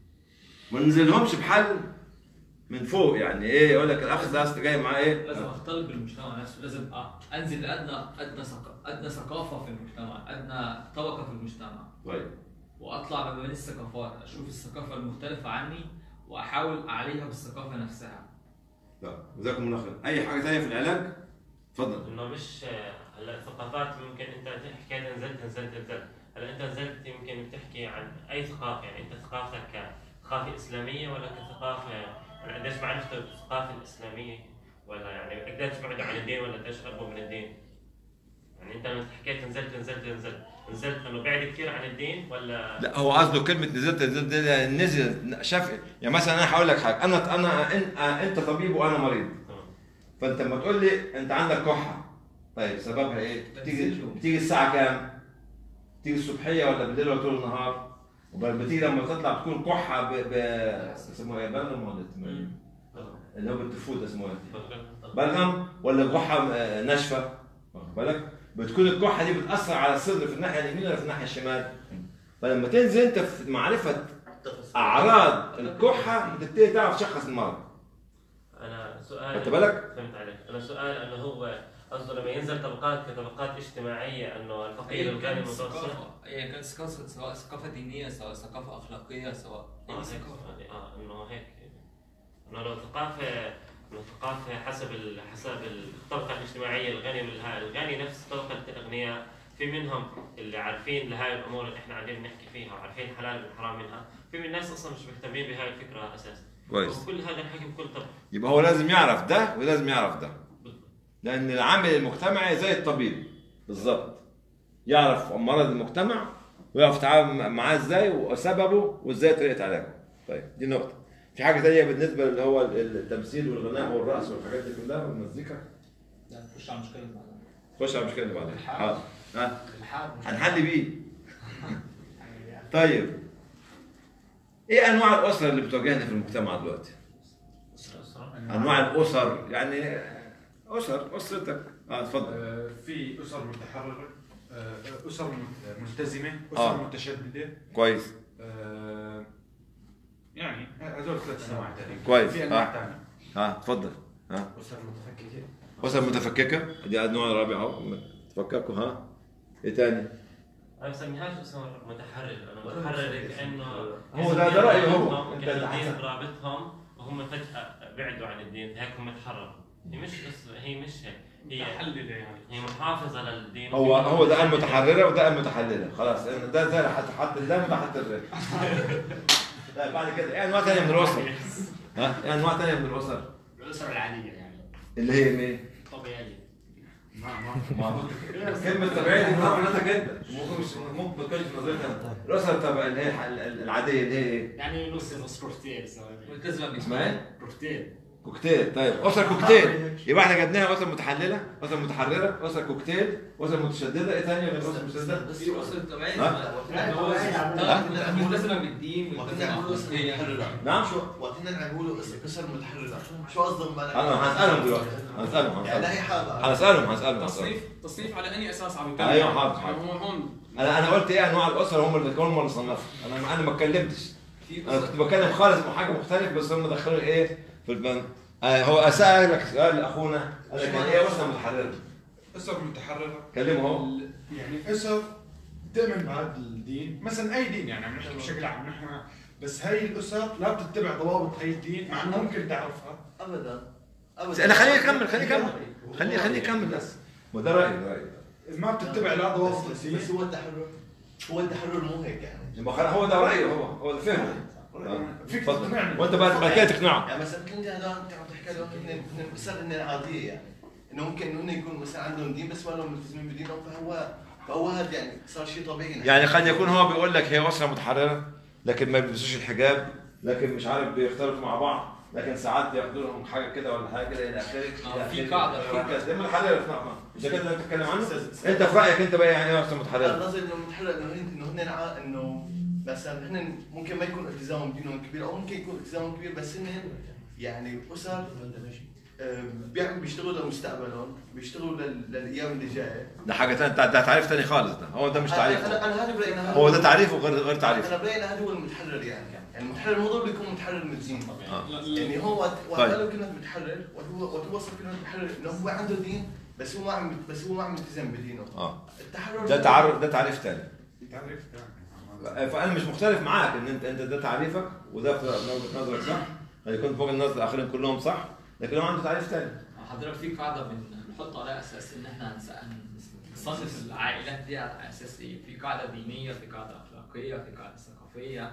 ما ننزلهمش بحل من فوق يعني ايه يقول لك الاخ ده اصل جاي معاه ايه؟ لازم اختلط بالمجتمع نفسه لازم أ- انزل لادنى ادنى ثق- ادنى ثقافه في المجتمع ادنى طبقه في المجتمع طيب واطلع ما بين الثقافات اشوف الثقافه المختلفه عني واحاول اعليها بالثقافه نفسها لا جزاكم الله خير اي حاجه ثانيه في العلاج؟ اتفضل انه مش هلا الثقافات ممكن انت حكيت نزلت نزلت نزلت هلا انت نزلت يمكن بتحكي عن اي ثقافه يعني انت ثقافتك كثقافه اسلاميه ولا كثقافه يعني قديش معرفتك بالثقافه الاسلاميه ولا يعني قديش بعد عن الدين ولا قديش قربوا من الدين؟ يعني انت لما حكيت نزلت نزلت نزلت نزلت انه بعد كثير عن الدين ولا لا هو قصده كلمه نزلت نزلت دي يعني نزل شاف يعني مثلا انا هقول لك حاجه انا انا إن- انت طبيب وانا مريض تمام. فانت لما تقول لي انت عندك كحه طيب سببها ايه؟ بتيجي بتيجي الساعه كام؟ بتيجي الصبحيه ولا بالليل ولا طول النهار؟ وبل بتيجي لما تطلع بتكون كحه ب ب اسمه ايه بلغم ولا اسمه ايه؟ اللي هو بالتفوت اسمه ايه؟ بلغم ولا كحه آه، ناشفه؟ واخد بالك؟ بتكون الكحه دي بتاثر على الصدر في الناحيه اليمين ولا في الناحيه الشمال؟ فلما تنزل انت في معرفه اعراض الكحه بتبتدي تعرف تشخص المرض انا سؤال خدت بالك؟ فهمت عليك انا سؤال انه هو قصده لما ينزل طبقات كطبقات اجتماعيه انه الفقير الغني كانت المتوسط ثقافه هي كانت ثقافه سواء ثقافه دينيه سواء ثقافه اخلاقيه سواء اه اي هيك ثقافه سؤالي اه انه هيك انه لو ثقافه انه ثقافه حسب ال... حسب الطبقه الاجتماعيه الغني والها الغني نفس طبقه الاغنياء في منهم اللي عارفين لهاي الامور اللي احنا قاعدين نحكي فيها وعارفين الحلال والحرام منها في من الناس اصلا مش مهتمين بهاي الفكره اساسا كويس وكل هذا الحكي بكل طبقه يبقى هو لازم يعرف ده ولازم يعرف ده لان العامل المجتمعي زي الطبيب بالظبط يعرف مرض المجتمع ويعرف يتعامل معاه ازاي وسببه وازاي طريقه علاجه طيب دي نقطه في حاجه تانية بالنسبه اللي هو التمثيل والغناء والرقص والحاجات دي كلها والمزيكا لا نخش على المشكله اللي بعدها خش على المشكله اللي بعدها حاضر ها الحاد مش هنحل بيه طيب ايه انواع الاسر اللي بتواجهنا في المجتمع دلوقتي؟ انواع الاسر يعني اسر اسرتك اه اتفضل آه، في اسر متحرره آه، اسر مت- ملتزمه اسر آه. متشدده كويس آه، يعني هذول ثلاث انواع تقريبا كويس. في انواع آه. ثانيه ها اتفضل ها اسر متفككه اسر متفككه دي النوع الرابع اهو تفككوا ها ايه تاني؟ انا بسميهاش اسر متحرر انا متحرر كانه هو ده- ده رأيه هو. رابطهم، أنت كأنه اللي الدين حسب. رابطهم وهم فجاه بعدوا عن الدين هيك هم تحرروا هي مش اسر هي مش هيك هي محلله يعني هي محافظه للدين هو هو ده المتحرره وده المتحلله خلاص ده ده حط حط اللام وده حط الر طيب بعد كده ايه انواع ثانيه من الاسر؟ ها ايه انواع ثانيه من الاسر؟ الاسر العاديه يعني اللي هي مين؟ طبيعيه ما ما ما هو كلمة طبيعية دي من نظرتك انت ممكن مش ممكن ما تكونش من نظرتك انت الاسر تبع اللي هي الح- العادية اللي هي ايه؟ يعني نص نص كوكتيل سوا ملتزمه اسمها ايه؟ كوكتيل كوكتيل طيب اسر كوكتيل يبقى احنا جبناها اسر متحلله اسر متحرره اسر كوكتيل اسر متشدده ايه ثانيه غير اسر متشدده في اسره طبيعيه ها؟ ملتزمه بالدين وقتنا ملتزمه نعملوا اسر بالخلقية. متحررة نعم شو وقتنا نعملوا اسر اسر متحررة شو قصدهم بقى؟ انا هسالهم دلوقتي هسالهم يعني لا هسالهم هي حابة هسالهم هسالهم تصنيف تصنيف على اني اساس عم يتم أيوة، حاضر، حاضر. هو هون انا انا قلت ايه انواع الاسر هم اللي هم اللي صنفوا انا انا ما اتكلمتش في انا اسر كنت بتكلم خالص من حاجه مختلف بس هم دخلوا ايه في البند آه هو اسال لك سؤال لاخونا قال لك يعني ايه اسره متحرره اسر متحرره كلمه هو ال- يعني اسر تؤمن بهذا الدين مثلا اي دين يعني عم نحكي بشكل عام نحن بس هاي الاسر لا بتتبع ضوابط هاي الدين مع انه ممكن تعرفها ابدا ابدا انا خليني اكمل خليني اكمل خليني خليني اكمل بس ما ده رايي ده رايي اذا ما بتتبع لا ضوابط بس, الدين بس هو التحرر هو التحرر مو هيك يعني يبقى خلاص هو ده رايي هو هو ده فهمه فيك اتفضل تقنعني وانت بعد بعد كده تقنعه يعني مثلا انت هذول انت عم تحكي هذول هن هن اسر هن عاديه يعني انه ممكن انه هن يكونوا مثلا عندهم دين بس ما لهم ملتزمين بدينهم فهو فهو هذا يعني صار شيء طبيعي يعني قد يكون هو بيقول لك هي اسره متحرره لكن ما بيلبسوش الحجاب لكن مش عارف بيختلطوا مع بعض لكن ساعات بياخدوا لهم حاجه كده ولا حاجه كده الى اخره آه، إلى في آخره. قاعدة، في وهكذا. ده متحرره في نعم ده كده اللي انت بتتكلم عنه انت في رايك انت بقى يعني ايه اسره انا متحرره نظري انه متحرر انه هن انه هن ع- انه مثلا هن ممكن ما يكون التزامهم بدينهم كبير او ممكن يكون التزامهم كبير بس هن يعني اسر آه، بيعملوا بيشتغلوا لمستقبلهم بيشتغلوا لل- للايام اللي جايه ده حاجه ثانيه ده ده تعريف ثاني خالص ده هو ده مش أنا- تعريف انا انا هذا برايي أنا هو هذا- ده تعريفه غير غير تعريف انا برايي هذا هو المتحرر يعني يعني المتحرر مو ضروري يكون متحرر من الدين يعني هو وقت وقت طيب. قالوا كلمه متحرر وقت هو وقت هو وصل كلمه متحرر انه هو عنده دين بس هو ما عم بس هو ما عم يلتزم بدينه اه التحرر ده تعرف ده تعريف ثاني تعرف يعني. فانا مش مختلف معاك ان انت انت ده تعريفك وده في وجهه نظرك صح قد يكون في وجهه نظر الاخرين كلهم صح لكن هو عنده تعريف ثاني حضرتك في قاعده بنحط على اساس ان احنا هنس- هنصنف العائلات دي على اساس ايه؟ في قاعده دينيه، في قاعده اخلاقيه، في قاعده ثقافيه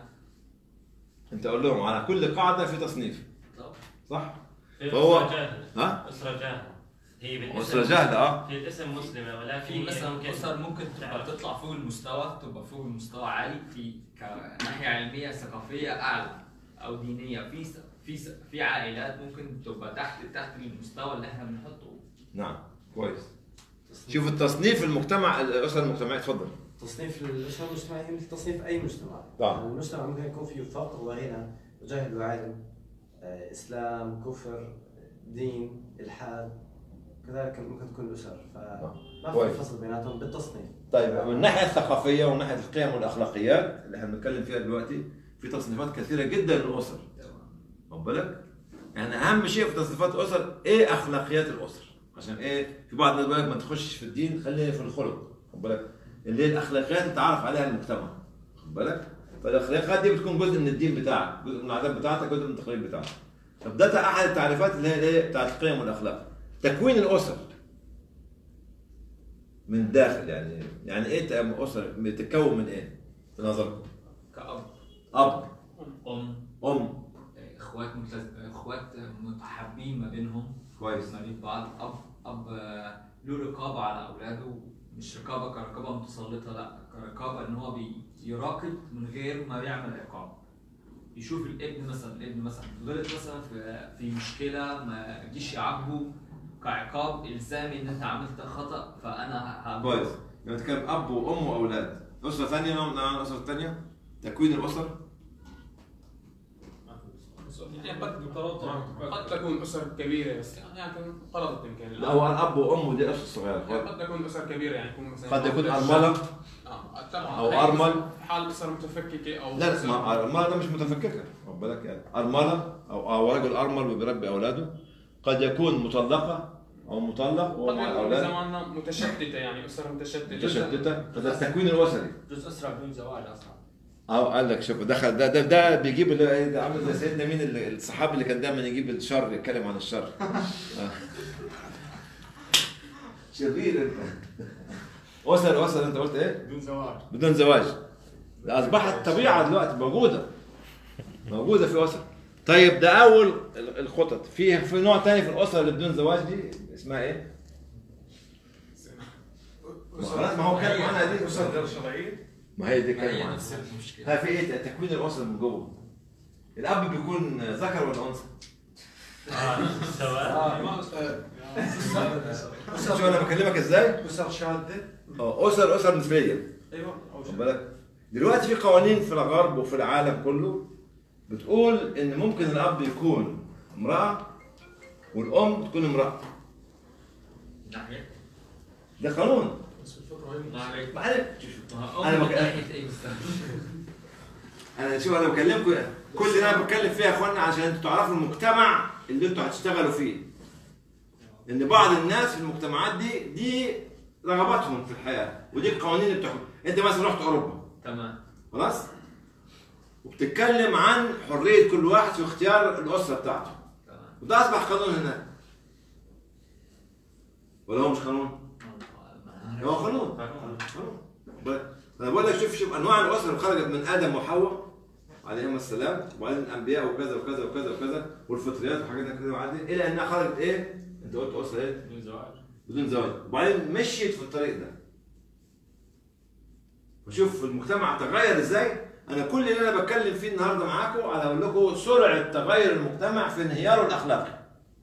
انت قول لهم على كل قاعده في تصنيف طب صح فهو فهو- اسره جاهله ها اسره جاهله هي بالاسم اسره جاهله اه هي الاسم مسلمه ولكن في هي مثلا ممكن اسر ممكن تبقى تطلع فوق المستوى تبقى فوق المستوى عالي في كناحيه علميه ثقافيه اعلى او دينيه في س- في س- في عائلات ممكن تبقى تحت تحت المستوى اللي احنا بنحطه نعم كويس شوف التصنيف المجتمع الاسره المجتمعيه اتفضل تصنيف الاسره المجتمعيه مثل تصنيف اي مجتمع طبعا. المجتمع ممكن يكون فيه فقر وغنى جهل وعلم آه، اسلام كفر دين الحاد كذلك ممكن تكون الاسر فما في كويس. فصل بيناتهم بالتصنيف طيب من الناحيه الثقافيه ومن ناحيه القيم والاخلاقيات اللي احنا بنتكلم فيها دلوقتي في تصنيفات كثيره جدا للاسر خد بالك يعني اهم شيء في تصنيفات الاسر ايه اخلاقيات الاسر عشان ايه في بعض الناس بيقول لك ما تخشش في الدين خلينا في الخلق خد بالك اللي هي الاخلاقيات اللي تعرف عليها المجتمع خد بالك فالاخلاقيات دي بتكون جزء من الدين بتاعك جزء من العادات بتاعتك جزء من التقاليد بتاعتك طب ده احد التعريفات اللي هي الايه بتاعت القيم والاخلاق تكوين الاسر من الداخل يعني يعني ايه تأم- اسره بتتكون من ايه في نظركم كأب اب أم ام اخوات متلز... اخوات متحابين ما بينهم كويس ما بين بعض اب اب آه، له رقابه على اولاده مش رقابه كرقابه متسلطه لا كرقابه ان هو بيراقب من غير ما يعمل عقاب يشوف الابن مثلا الابن مثلا غلط مثلا في في مشكله ما جيش يعاقبه كعقاب الزامي ان انت عملت خطا فانا هعاقبك. كويس يعني بتتكلم اب وام واولاد اسره ثانيه نوع من انواع الاسر الثانيه تكوين الاسر يعني قد قد تكون اسر كبيره بس يعني انقرضت يمكن هو الاب وام ودي اسر يعني صغيره قد تكون اسر كبيره يعني يكون مثلا قد يكون والد ارمله الشاب. آه، طبعا أو هي أرمل. حال اسر متفككه او لا اسمع ارمله ده مش متفككه خد بالك يعني ارمله او او رجل ارمل وبيربي اولاده قد يكون مطلقه او مطلق وهو قد مع يكون الاولاد بزماننا متشتته يعني اسر متشتته متشتته فده التكوين الاسري جزء اسره بدون زواج اصلا اه قال لك شوف دخل ده ده, ده بيجيب اللي إيه ده عامل زي سيدنا مين اللي- الصحابي اللي كان دايما يجيب الشر يتكلم عن الشر آه. شرير انت اسر اسر انت قلت ايه؟ بدون زواج بدون زواج ده اصبحت طبيعه دلوقتي موجوده موجوده في اسر طيب ده اول ال- الخطط في في نوع تاني في الاسره اللي بدون زواج دي اسمها ايه؟ ما خلاص ما هو كلام عنها دي اسر غير شرعيه ما هي دي ما هي كلام عنها نفس المشكله ها في ايه تكوين الاسره من جوه الاب بيكون ذكر ولا انثى؟ سواء ما أستاذ. شوف انا بكلمك ازاي؟ اسر شاذه اه اسر اسر نسبيه ايوه أو خد بالك دلوقتي في قوانين في الغرب وفي العالم كله بتقول ان ممكن الاب يكون امراه والام تكون امراه ناحيه ده قانون بس الفكره هي ناحيه ما عليك انا أنا من بك- ناحيه ايه استاذ انا شوف انا بكلمكم كل اللي انا بتكلم فيها يا اخوانا عشان انتوا تعرفوا المجتمع اللي انتوا هتشتغلوا فيه ان بعض الناس في المجتمعات دي دي رغباتهم في الحياه ودي القوانين اللي بتحكم انت مثلا رحت اوروبا تمام خلاص وبتتكلم عن حريه كل واحد في اختيار الاسره بتاعته تمام وده اصبح قانون هناك ولا هو مش قانون؟ هو قانون قانون ب- انا بقول لك شوف شوف انواع الاسر اللي خرجت من ادم وحواء عليهما السلام وبعدين الانبياء وكذا وكذا وكذا وكذا والفطريات وحاجات كده وعدين الى انها خرجت ايه؟ انت قلت اسره ايه؟ بدون زواج بدون زواج وبعدين مشيت في الطريق ده وشوف المجتمع تغير ازاي انا كل اللي انا بتكلم فيه النهارده معاكم انا اقول لكم سرعه تغير المجتمع في انهياره الاخلاقي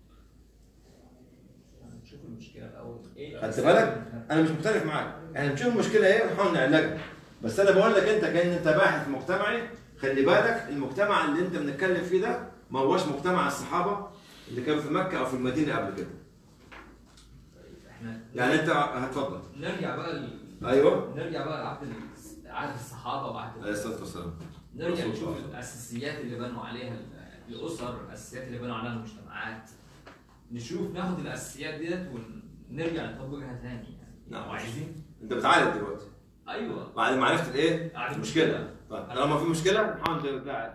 نشوف المشكله الاول ايه خدت بالك انا مش مختلف معاك احنا بنشوف المشكله ايه ونحاول نعالجها بس انا بقول لك انت كان انت باحث مجتمعي خلي بالك المجتمع اللي انت بنتكلم فيه ده ما هوش مجتمع الصحابه اللي كان في مكه او في المدينه قبل كده احنا يعني انت هتفضل نرجع بقى ل... ايوه نرجع بقى لعهد ال- عهد الصحابه وعهد عليه الصلاه والسلام نرجع رسول نشوف الله. الاساسيات اللي بنوا عليها ال- الاسر الاساسيات اللي بنوا عليها المجتمعات نشوف ناخد الاساسيات ديت ونرجع نطبقها ثاني يعني نعم. لو عايزين انت بتعالج دلوقتي ايوه بعد ما عرفت الايه؟ عرفت المشكله طيب طالما في مشكله نحاول نرجع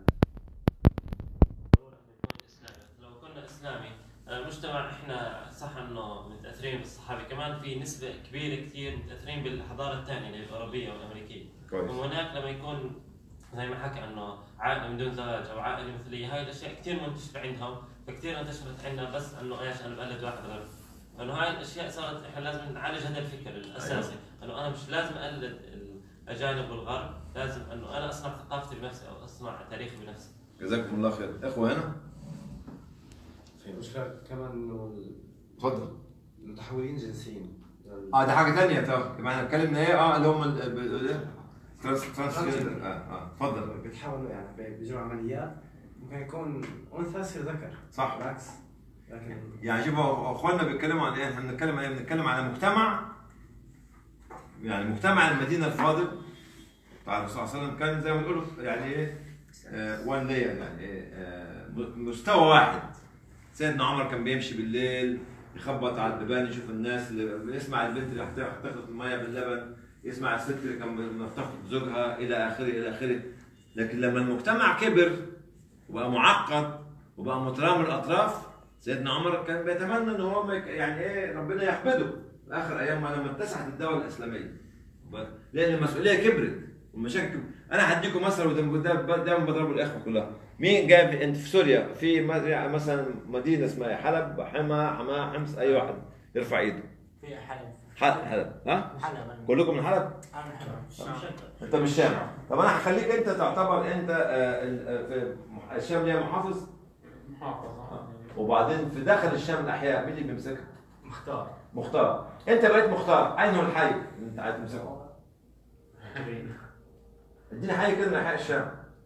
لو كنا اسلامي المجتمع احنا صح انه متاثرين بالصحابه كمان في نسبه كبيره كثير متاثرين بالحضاره الثانيه اللي هي الاوروبيه والامريكيه كويس وهناك لما يكون زي ما حكى انه عائله من دون زواج او عائله مثليه هاي الاشياء كثير منتشره عندهم فكثير انتشرت عندنا بس انه ايش انا بقلد واحد غير انه هاي الاشياء صارت احنا لازم نعالج هذا الفكر الاساسي انه انا مش لازم اقلد الاجانب والغرب لازم انه انا اصنع ثقافتي بنفسي او اصنع تاريخي بنفسي جزاكم الله خير اخوه هنا في مشكله كمان انه اتفضل المتحولين جنسيين اه ده حاجه ثانيه طب ما احنا اتكلمنا ايه اه اللي هم ال- ب- ايه ترانس ترانس اه اه اتفضل بيتحولوا يعني بي- بيجوا عمليات ممكن يكون انثى يصير ذكر صح بالعكس لكن يعني شوفوا اخواننا بيتكلموا عن ايه؟ احنا بنتكلم عن ايه؟ بنتكلم على مجتمع يعني مجتمع المدينه الفاضل بتاع الرسول صلى الله عليه وسلم كان زي ما بنقول يعني ايه؟ وان لاير يعني ايه؟ آه، م- مستوى واحد سيدنا عمر كان بيمشي بالليل يخبط على البيبان يشوف الناس اللي يسمع البنت اللي هت- هتخلط الميه باللبن يسمع الست اللي كان بتخطب زوجها الى اخره الى اخره لكن لما المجتمع كبر وبقى معقد وبقى مترامي الاطراف سيدنا عمر كان بيتمنى ان هو ما يك- يعني ايه ربنا يحمده في اخر ايام لما اتسعت الدوله الاسلاميه ب- لان المسؤوليه كبرت والمشاكل كبرت. انا هديكم مثل وده ده- دايما بضربه الاخوه كلها مين جاي في- انت في سوريا في م- يعني مثلا مدينه اسمها حلب حما حما حمص اي واحد يرفع ايده في حلب حلب حلب ها حلب أنا كلكم من حلب أنا من حلب انت من الشام طب انا هخليك انت تعتبر انت آه، ال- آه، في مح- الشام ليها محافظ محافظ آه. وبعدين في داخل الشام الاحياء مين اللي بيمسكها؟ مختار مختار انت بقيت مختار اين هو الحي اللي انت عايز تمسكه اديني حي كده من احياء الشام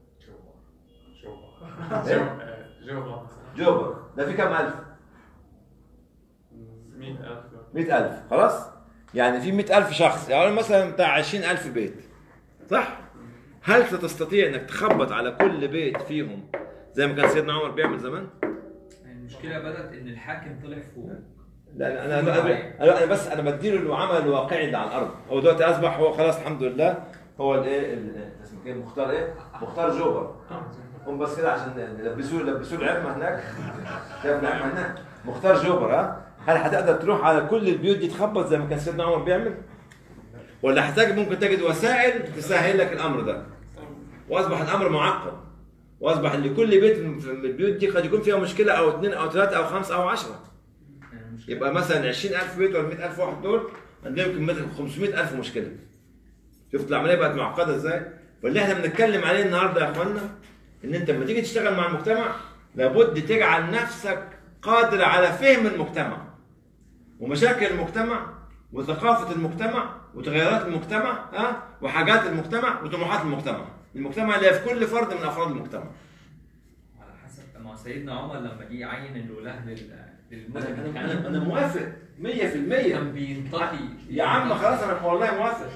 جوبا إيه؟ جوبا جوبا جوبر ده في كام الف 100000 100000 خلاص يعني في 100000 شخص يعني مثلا بتاع 20000 بيت صح هل ستستطيع انك تخبط على كل بيت فيهم زي ما كان سيدنا عمر بيعمل زمان المشكله بدات ان الحاكم طلع فوق لا لا انا انا, أنا, أنا بس انا بديله العمل الواقعي اللي على الارض هو دلوقتي اصبح هو خلاص الحمد لله هو الايه ال- اسمه ايه مختار ايه مختار جوبر هم بس كده عشان يلبسوه يلبسوه العمه هناك شايف العمه هناك مختار جوبر ها هل هتقدر تروح على كل البيوت دي تخبط زي ما كان سيدنا عمر بيعمل ولا هتجد ممكن تجد وسائل تسهل لك الامر ده واصبح الامر معقد واصبح ان كل بيت من من البيوت دي قد يكون فيها مشكله او اثنين او ثلاثه او خمسه او عشره يبقى مثلا 20000 بيت ولا 100000 واحد دول عندهم يمكن مثلا 500000 مشكله شفت العمليه بقت معقده ازاي واللي احنا بنتكلم عليه النهارده يا اخوانا ان انت لما تيجي تشتغل مع المجتمع لابد تجعل نفسك قادر على فهم المجتمع ومشاكل المجتمع وثقافه المجتمع وتغيرات المجتمع ها وحاجات المجتمع وطموحات المجتمع المجتمع اللي هي في كل فرد من افراد المجتمع على حسب ما هو سيدنا عمر لما جه يعين الولاة لل انا للمدن انا انا موافق 100% كان بينتقي يا عم خلاص انا والله موافق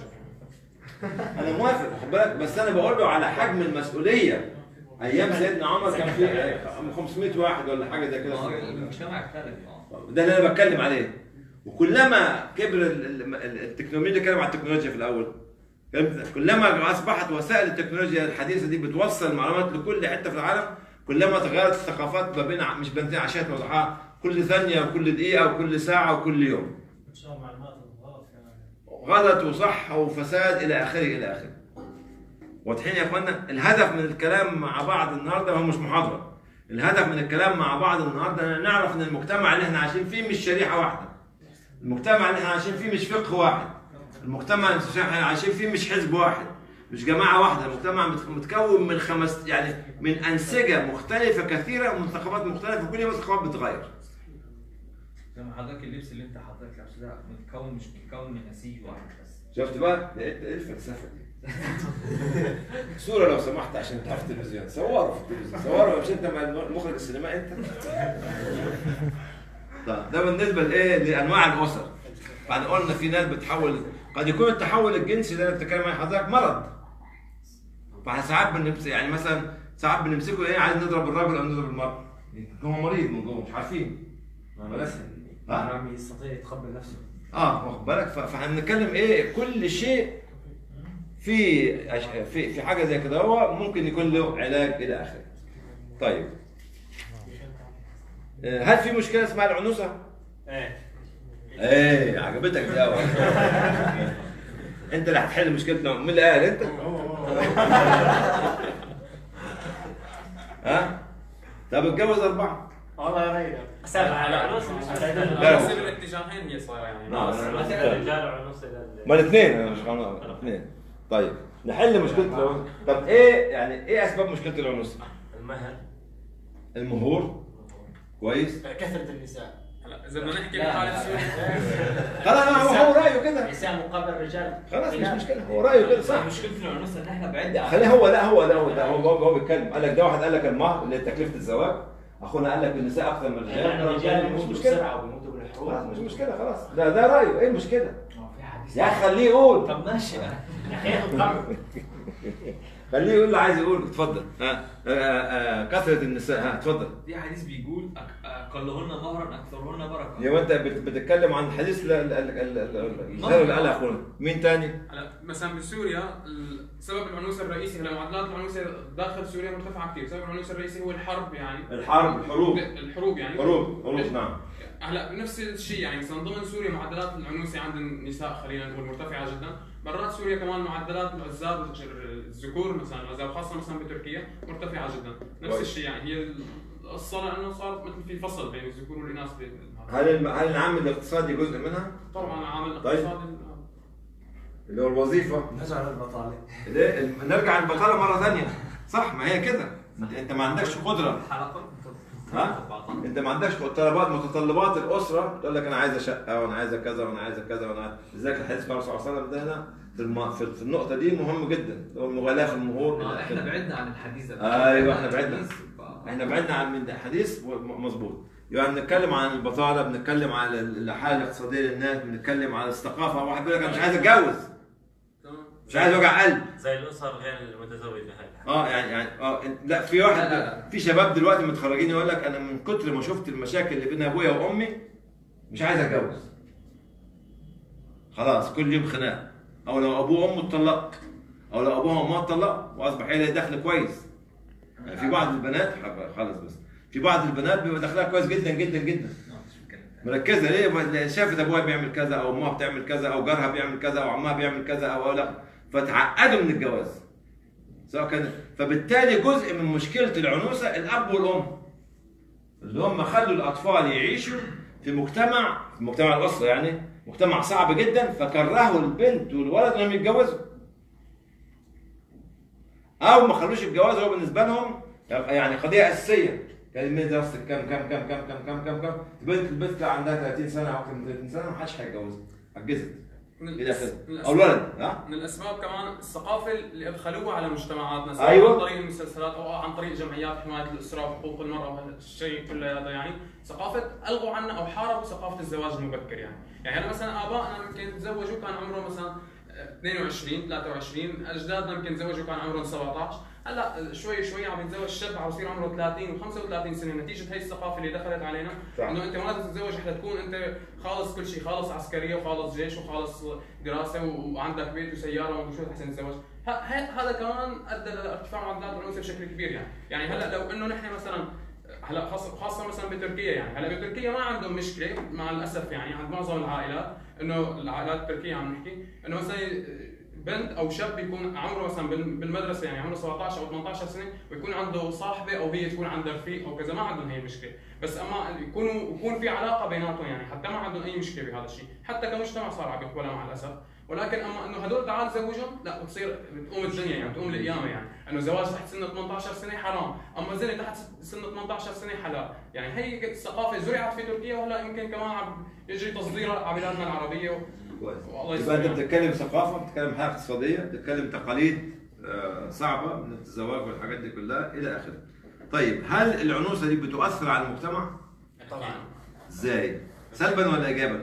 انا موافق خد بالك بس انا بقول له على حجم المسؤوليه ايام سيدنا عمر كان في 500 واحد ولا حاجه زي كده ما هو المجتمع اختلف اه ده اللي انا بتكلم عليه وكلما كبر ال- ال- ال- التكنولوجيا نتكلم على التكنولوجيا في الاول فهمت؟ كلما اصبحت وسائل التكنولوجيا الحديثه دي بتوصل معلومات لكل حته في العالم كلما تغيرت الثقافات ما بين ع- مش بين عشاء وضحاها كل ثانيه وكل دقيقه وكل ساعه وكل يوم انتشار معلومات غلط كمان غلط وصح وفساد الى اخره الى اخره. واضحين يا اخوانا؟ الهدف من الكلام مع بعض النهارده هو مش محاضره. الهدف من الكلام مع بعض النهارده ان نعرف ان المجتمع اللي احنا عايشين فيه مش شريحه واحده. المجتمع اللي احنا عايشين فيه مش فقه واحد. المجتمع اللي احنا عايشين فيه مش حزب واحد. مش جماعه واحده، المجتمع مت- متكون من خمس يعني من انسجه مختلفه كثيره ومن ثقافات مختلفه كل يوم الثقافات بتتغير. زي ما حضرتك اللبس اللي انت حضرتك لابسه ده متكون مش متكون من نسيج واحد بس شفت بقى؟ ده ايه الفلسفه دي؟ صورة لو سمحت عشان تعرف التلفزيون، صوروا في التلفزيون، صوروا مش انت مع مخرج السينما انت؟ طيب ده بالنسبة لايه؟ لانواع الاسر. بعد قلنا في ناس بتحول قد يكون التحول الجنسي ده اللي بتتكلم عليه حضرتك مرض. فاحنا ساعات بنمسك يعني مثلا ساعات بنمسكه ايه عايز نضرب الراجل او نضرب المرأة. هو مريض من جوه مش عارفين. بس ها؟ عم يستطيع يتقبل نفسه اه واخد بالك ف- فاحنا بنتكلم ايه كل شيء في أش- في في حاجه زي كده هو ممكن يكون له علاج الى اخره. طيب آه، هل في مشكله اسمها العنوسه؟ ايه ايه عجبتك دي قوي انت اللي هتحل مشكلتنا مين اللي قال انت؟ ها؟ طب اتجوز اربعه والله يا ريت سبعة لا عنوس لا. بس الاتجاهين هي صايره يعني نعم. مثلا الرجال وعنوس الى ما الاثنين انا مش غلطان الاثنين طيب نحل مشكله العنوسه طب ايه يعني ايه اسباب مشكله العنوسه؟ المهر المهور كويس كثرة النساء هلا اذا بدنا نحكي لا، بحاله لا. سوريا خلاص هو هو رايه كده نساء مقابل رجال خلاص مش مشكله هو رايه كده صح مشكلة العنوسة ان احنا بعد عن خليه هو لا هو لا هو ده هو هو, هو بيتكلم قال لك ده واحد قال لك المهر اللي هي تكلفه الزواج اخونا قال لك النساء اكثر من الرجال يعني الرجال مش بيموتوا مشكله بسرعة وبيموتوا بالحروب خلاص مش مشكله خلاص ده ده رايه ايه المشكله في حديث يا اخي خليه يقول طب ماشي ناحية القرن خليه يقول اللي عايز يقول اتفضل ها آه، آه، كثره النساء ها اتفضل في حديث بيقول أك- اقلهن مهرا اكثرهن بركه يا انت بت- بتتكلم عن الحديث ال- ال- ال- ال- ال- ال- اللي قالها اخونا مين تاني؟ هلا مثلا بسوريا ال- سبب العنوسه الرئيسي هلا معدلات العنوسه داخل سوريا مرتفعه كثير، سبب العنوسه الرئيسي هو الحرب يعني الحرب الحروب الحروب يعني حروب حروب نعم هلا نفس الشيء يعني مثلا ضمن سوريا معدلات العنوسه عند النساء خلينا نقول مرتفعه جدا، برات سوريا كمان معدلات العزاب الذكور مثلا العزاب خاصه مثلا بتركيا مرتفعه جدا، نفس كويس. الشيء يعني هي القصه لانه صار مثل في فصل بين الذكور والاناث بين هل الم- هل العامل الاقتصادي جزء منها؟ طبعا عامل طيب. اقتصادي اللي هو الوظيفه نزع البطاله ليه؟ الم- نرجع للبطاله مره ثانيه صح ما هي كده انت ما عندكش قدره حلقات ها؟ انت ما عندكش طلبات متطلبات الاسره تقول لك انا عايزه شقه وانا عايزه كذا وانا عايزه كذا وانا عايزة- لذلك الحديث قال صلى الله عليه وسلم ده هنا في, الم... في في النقطه دي مهم جدا هو المغالاه في المهور آه، إلى احنا آخره. بعدنا عن الحديث ايوه احنا بعدنا الحديث، ف- احنا بعدنا عن من الحديث مظبوط يعني بنتكلم عن البطاله بنتكلم على الحاله الاقتصاديه للناس بنتكلم على الثقافه واحد بيقول لك انا مش عايز اتجوز تمام مش عايز وجع قلب زي الاسر غير المتزوجه هاي اه يعني يعني اه لا في واحد لا، لا، لا. في شباب دلوقتي متخرجين يقول لك انا من كتر ما شفت المشاكل اللي بين ابويا وامي مش عايز اتجوز خلاص كل يوم خناق او لو ابوه وامه اتطلق او لو ابوها وامها اتطلق واصبح هي لها دخل كويس يعني في بعض البنات حب- خلاص بس في بعض البنات بيبقى دخلها كويس جدا جدا جدا لا، مش بتكلم. مركزه ليه؟ لأن شافت ابوها بيعمل كذا او امها بتعمل كذا او جارها بيعمل كذا او عمها بيعمل كذا او او لا فتعقدوا من الجواز سواء كان فبالتالي جزء من مشكله العنوسه الاب والام اللي هم خلوا الاطفال يعيشوا في مجتمع في مجتمع الاسره يعني مجتمع صعب جدا فكرهوا البنت والولد انهم يتجوزوا او ما خلوش الجواز هو بالنسبه لهم يعني قضيه اساسيه كان من دراستك كام كام كام كام كام كام كام كام البنت البنت كان عندها 30 سنه او اكثر من 30 سنه ما حدش هيتجوزها عجزت من الى اخره الأس- او الولد ها من الاسباب كمان الثقافه اللي ادخلوها على مجتمعاتنا سواء أيوة. عن طريق المسلسلات او عن طريق جمعيات حمايه الاسره وحقوق المراه وهالشيء كله هذا يعني ثقافه الغوا عنا او حاربوا ثقافه الزواج المبكر يعني يعني هلا مثلا ابائنا يمكن تزوجوا كان عمرهم مثلا 22 23 اجدادنا يمكن تزوجوا كان عمرهم 17 هلا شوي شوي عم يتزوج شاب عم يصير عمره 30 و35 سنه نتيجه هي الثقافه اللي دخلت علينا صح. انه انت ما تتزوج حتى تكون انت خالص كل شيء خالص عسكريه وخالص جيش وخالص دراسه و- وعندك بيت وسياره وشو احسن تتزوج ه- ه- هذا كمان ادى لارتفاع معدلات العنوسه بشكل كبير يعني يعني هلا لو انه نحن مثلا هلا خاصه خاصه مثلا بتركيا يعني هلا بتركيا ما عندهم مشكله مع الاسف يعني عند معظم العائلات انه العائلات التركيه عم نحكي انه مثلا بنت او شاب يكون عمره مثلا بال- بالمدرسه يعني عمره 17 او 18 سنه ويكون عنده صاحبه او هي تكون عندها رفيق او كذا ما عندهم هي المشكله بس اما يكونوا يكون في علاقه بيناتهم يعني حتى ما عندهم اي مشكله بهذا الشيء حتى كمجتمع صار عم يقبلها مع الاسف ولكن اما انه هدول تعال زوجهم لا بتصير بتقوم الدنيا يعني بتقوم القيامه يعني انه زواج تحت سن 18 سنه حرام اما زنا تحت سن 18 سنه حلال يعني هي الثقافه زرعت في تركيا وهلا يمكن كمان عم يجري تصديرها على بلادنا العربيه و... كويس والله يبقى انت يسلمك. بتتكلم ثقافه بتتكلم حاجه اقتصاديه بتتكلم تقاليد آه، صعبه من الزواج والحاجات دي كلها الى اخره. طيب هل العنوسه دي بتؤثر على المجتمع؟ طبعا ازاي؟ سلبا ولا ايجابا؟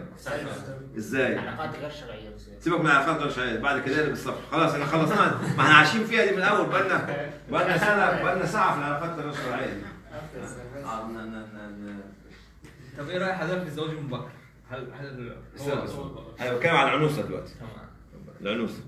ازاي؟ علاقات غير شرعيه بتصير سيبك من العلاقات غير شرعيه بعد كده اللي بالصف خلاص احنا خلصنا ما احنا عايشين فيها دي من الاول بقالنا بقالنا سنه بقالنا ساعه في العلاقات الغير شرعيه دي. آه، ن- ن- ن- ن- طب ايه راي حضرتك في الزواج المبكر؟ هل هل استنى هو بس. هو- انا بتكلم عن العنوسه دلوقتي تمام العنوسه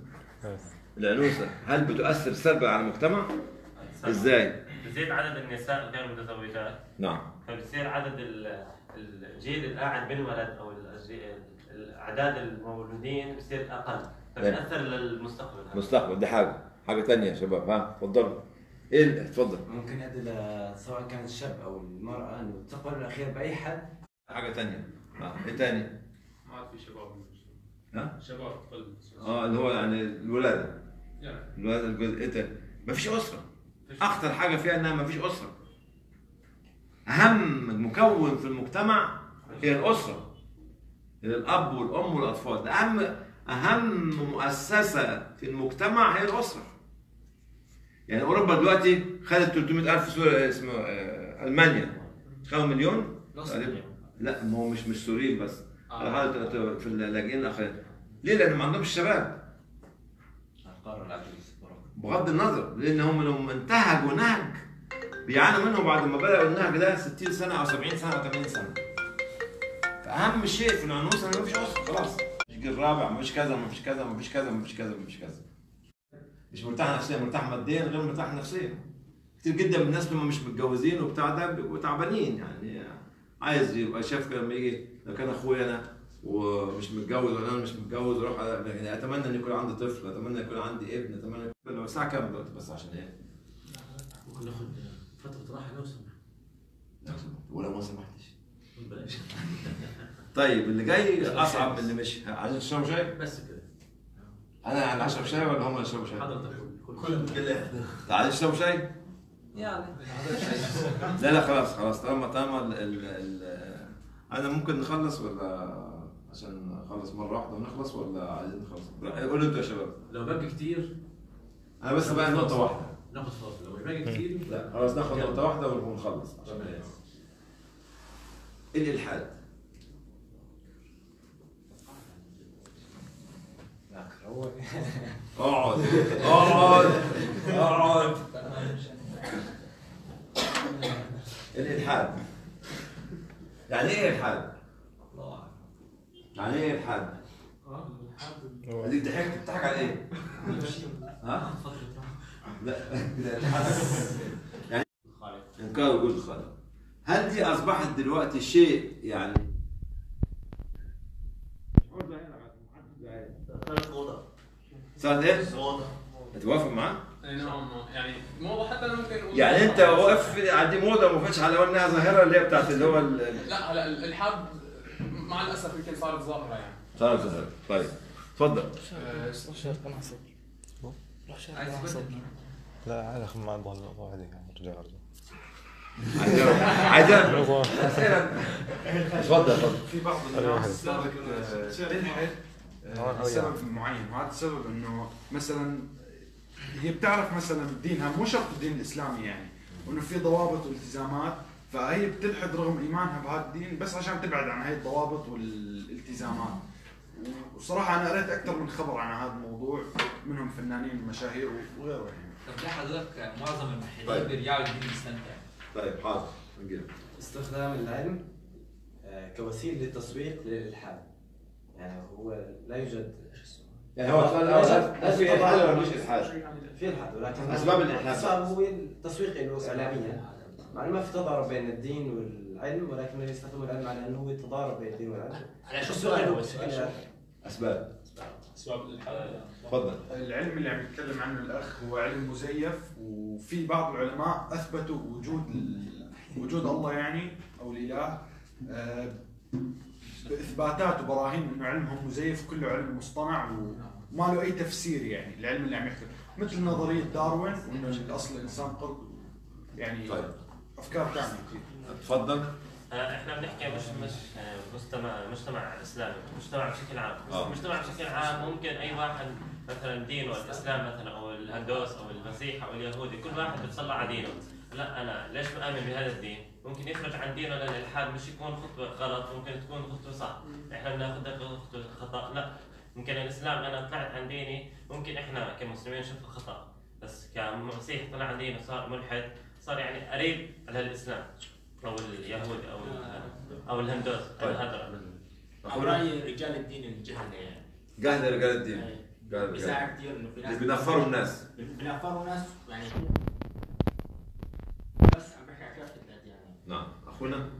العنوسه هل بتؤثر سلبا على المجتمع؟ ازاي؟ بزيد عدد النساء غير المتزوجات نعم فبصير عدد ال- الجيل القاعد بالولد او الجي- الاعداد المولودين بصير اقل فبيأثر للمستقبل هذا. مستقبل دي حاجه حاجه ثانيه يا شباب ها اتفضلوا ايه اللي- اتفضل ممكن يؤدي ل- سواء كان الشاب او المراه انه التقبل الاخير باي حد حاجه ثانيه اه ايه ثاني؟ ما عاد في شباب ها؟ شباب قل اه اللي هو يعني الولاده يعني الولاده الجزء ايه تاني؟ مفيش اسره اخطر حاجه فيها انها مفيش اسره اهم مكون في المجتمع هي الاسره هي الاب والام والاطفال ده اهم اهم مؤسسه في المجتمع هي الاسره يعني اوروبا دلوقتي خدت 300000 سوري اسمه آه، المانيا خدوا مليون نص تقريبا. مليون. لا ما هو مش مش سوريين بس آه. هذا في اللاجئين الاخرين ليه؟ لان ما عندهمش شباب القاره العجوز برضه. بغض النظر لان هم لو انتهجوا نهج بيعانوا منه بعد ما بداوا النهج ده 60 سنه او 70 سنه او 80 سنه. فاهم شيء في العنوسه انه مفيش اسره خلاص. مش جيل رابع مفيش كذا مفيش كذا مفيش كذا مفيش كذا مفيش كذا. مش مرتاح نفسيا مرتاح ماديا غير مرتاح نفسيا. كتير جدا من الناس لما مش متجوزين وبتاع ده بيبقوا تعبانين يعني عايز يبقى شاف لما يجي لو كان اخويا انا ومش متجوز ولا انا مش متجوز واروح على- يعني اتمنى ان يكون عندي طفل اتمنى يكون عندي ابن اتمنى يكون لو الساعه كام دلوقتي بس عشان ايه؟ ممكن ناخد فترة راحة لو سمحت ولا ما سمحتش بلاش طيب اللي جاي اصعب من اللي مش عايزين تشربوا شاي؟ بس كده انا اللي اشرب شاي ولا هم اللي يشربوا شاي؟ حضرتك كل كل كل عايزين تشربوا شاي؟ يعني لا لا خلاص خلاص طالما طالما ال ال ال انا ممكن نخلص ولا عشان نخلص مره واحده ونخلص ولا عايزين نخلص؟ قولوا انتوا يا شباب لو باقي كتير انا بس بقى نقطه واحده ناخذ فاصل لو باقي كتير لا خلاص ناخد نقطه واحده ونخلص عشان تمام. الالحاد هو اقعد اقعد اقعد الالحاد يعني ايه الحاد؟ يعني ايه الحاد؟ هذيك ضحكت بتضحك على ايه؟ ها؟ لا كده الحاد يعني انكار وجود الخالق هل دي اصبحت دلوقتي شيء يعني صارت ايه؟ توافق معاه؟ اي نعم يعني موضه حتى أنا ممكن أقول يعني انت واقف عندي موضه ما فيش على انها ظاهره اللي هي بتاعت اللي هو ال- لا لا الالحاد مع الاسف يمكن صارت ظاهره يعني صارت ظاهره طيب تفضل لا عادي خل مع بعض الموضوع عادي يعني رجع ارجع عايزة تفضل تفضل في بعض الناس صارت آه، تلحد آه، هون أو لسبب معين وهذا السبب انه مثلا هي بتعرف مثلا دينها مو شرط الدين الاسلامي يعني وانه في ضوابط والتزامات فهي بتلحد رغم ايمانها بهذا الدين بس عشان تبعد عن هاي الضوابط والالتزامات وصراحه انا قريت اكثر من خبر عن هذا الموضوع منهم فنانين مشاهير وغيره يعني طب ليه حضرتك معظم طيب. الملحدين بيرجعوا للدين الاسلامي طيب حاضر نقول استخدام العلم آه، كوسيله للتسويق للالحاد يعني هو لا يوجد يعني هو سؤال الأول، هل- هل في إلحاد ولا مش إلحاد؟ في الحاد ولكن أسباب الإلحاد. الاسباب هو التسويق له اعلاميا مع انه ما في تضارب بين الدين والعلم ولكن يستخدموا العلم على انه هو تضارب بين الدين والعلم على شو السؤال هو السؤال؟ بشكل عام. اسباب اسباب الالحاد تفضل العلم اللي عم يتكلم عنه الاخ هو علم مزيف وفي بعض العلماء اثبتوا وجود ال- وجود الله يعني او الاله آه، باثباتات وبراهين انه علمهم مزيف كله علم مصطنع وما له اي تفسير يعني العلم اللي عم يحكي مثل نظريه داروين وانه الاصل الانسان قرد يعني طيب. افكار ثانيه كثير تفضل آه، احنا بنحكي مش مش آه، مجتمع مجتمع اسلامي مجتمع بشكل عام آه. مجتمع بشكل عام ممكن اي واحد مثلا دينه الاسلام مثلا او الهندوس او المسيح او اليهودي كل واحد بيطلع على دينه لا انا ليش بامن بهذا الدين ممكن يخرج عن دينه للالحاد مش يكون خطوه غلط ممكن تكون خطوه صح احنا بناخذها كخطوه خطا لا ممكن الاسلام انا طلعت عن ديني ممكن احنا كمسلمين نشوفه خطا بس كمسيح طلع عن دينه صار ملحد صار يعني قريب على الاسلام او اليهود او ال- او الهندوس طيب. هذا او راي رجال الدين الجهله يعني قاعد رجال الدين قاعد رجال بيساعد كثير انه في ناس اللي بينفروا الناس بينفروا ناس يعني بس عم بحكي على كافه الاديان نعم اخونا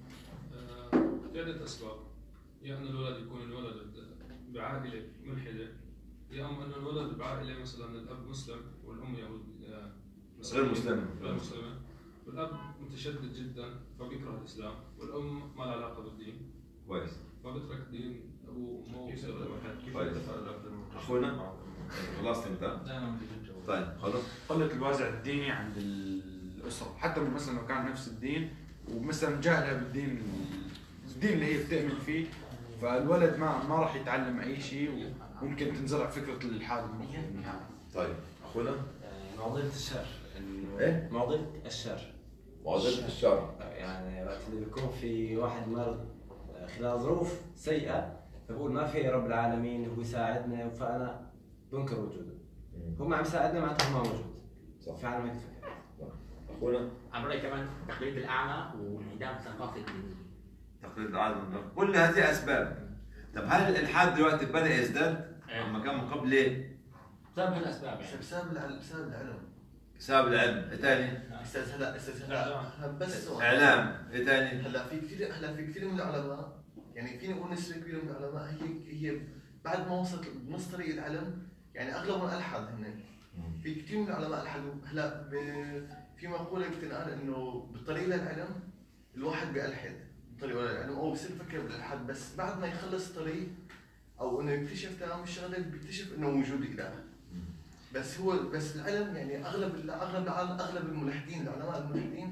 عدة أسباب يا أن الولد يكون انولد بعائلة ملحدة يا أما أن الولد بعائلة مثلا الأب مسلم والأم يهود آه، غير مسلمة. غير مسلمة والأب متشدد جدا فبيكره الإسلام والأم ما لها علاقة بالدين كويس فبترك الدين أبوه وأمه وبصير ملحد طيب اخونا خلاص انت طيب خلاص قلة الوازع الديني عند الأسرة حتى مثلا لو كان نفس الدين ومثلا جاهلة بالدين الدين اللي هي بتؤمن فيه فالولد ما ما راح يتعلم أي شيء وممكن تنزرع فكرة الإلحاد من النهاية طيب اخونا آه، معضله الشر إنه- إيه؟ معضله الشر معضلة الشر يعني وقت اللي بيكون في واحد مرض خلال ظروف سيئة فبقول ما في رب العالمين هو يساعدنا فأنا بنكر وجوده هو ما عم يساعدنا معناته هو ما موجود صح. في عالم يكفي اخونا عن رايي كمان تقليد الاعمى وانعدام ثقافه الدين تقليد العالم كل هذه اسباب طب هل الالحاد دلوقتي بدا يزداد إيه. عما كان من قبل ليه؟ بسبب هالاسباب يعني بسبب العلم بسبب العلم بسبب العلم ايه تاني؟ استاذ هلا استاذ هلا هلا بس سؤال. اعلام ايه تاني؟ هلا في كثير هلا في كثير من العلماء يعني فيني اقول نسبه كبيره من العلماء هي هي بعد ما وصلت بنص طريق العلم يعني اغلبهم الحد هن في كثير من العلماء الحدوا هلا ب- في مقوله بتنقال انه بالطريق للعلم الواحد بيلحد بالطريق للعلم او بصير يفكر بالالحاد بس بعد ما يخلص الطريق او انه يكتشف تمام الشغله بيكتشف انه وجود اله بس هو بس العلم يعني اغلب اغلب اغلب الملحدين العلماء الملحدين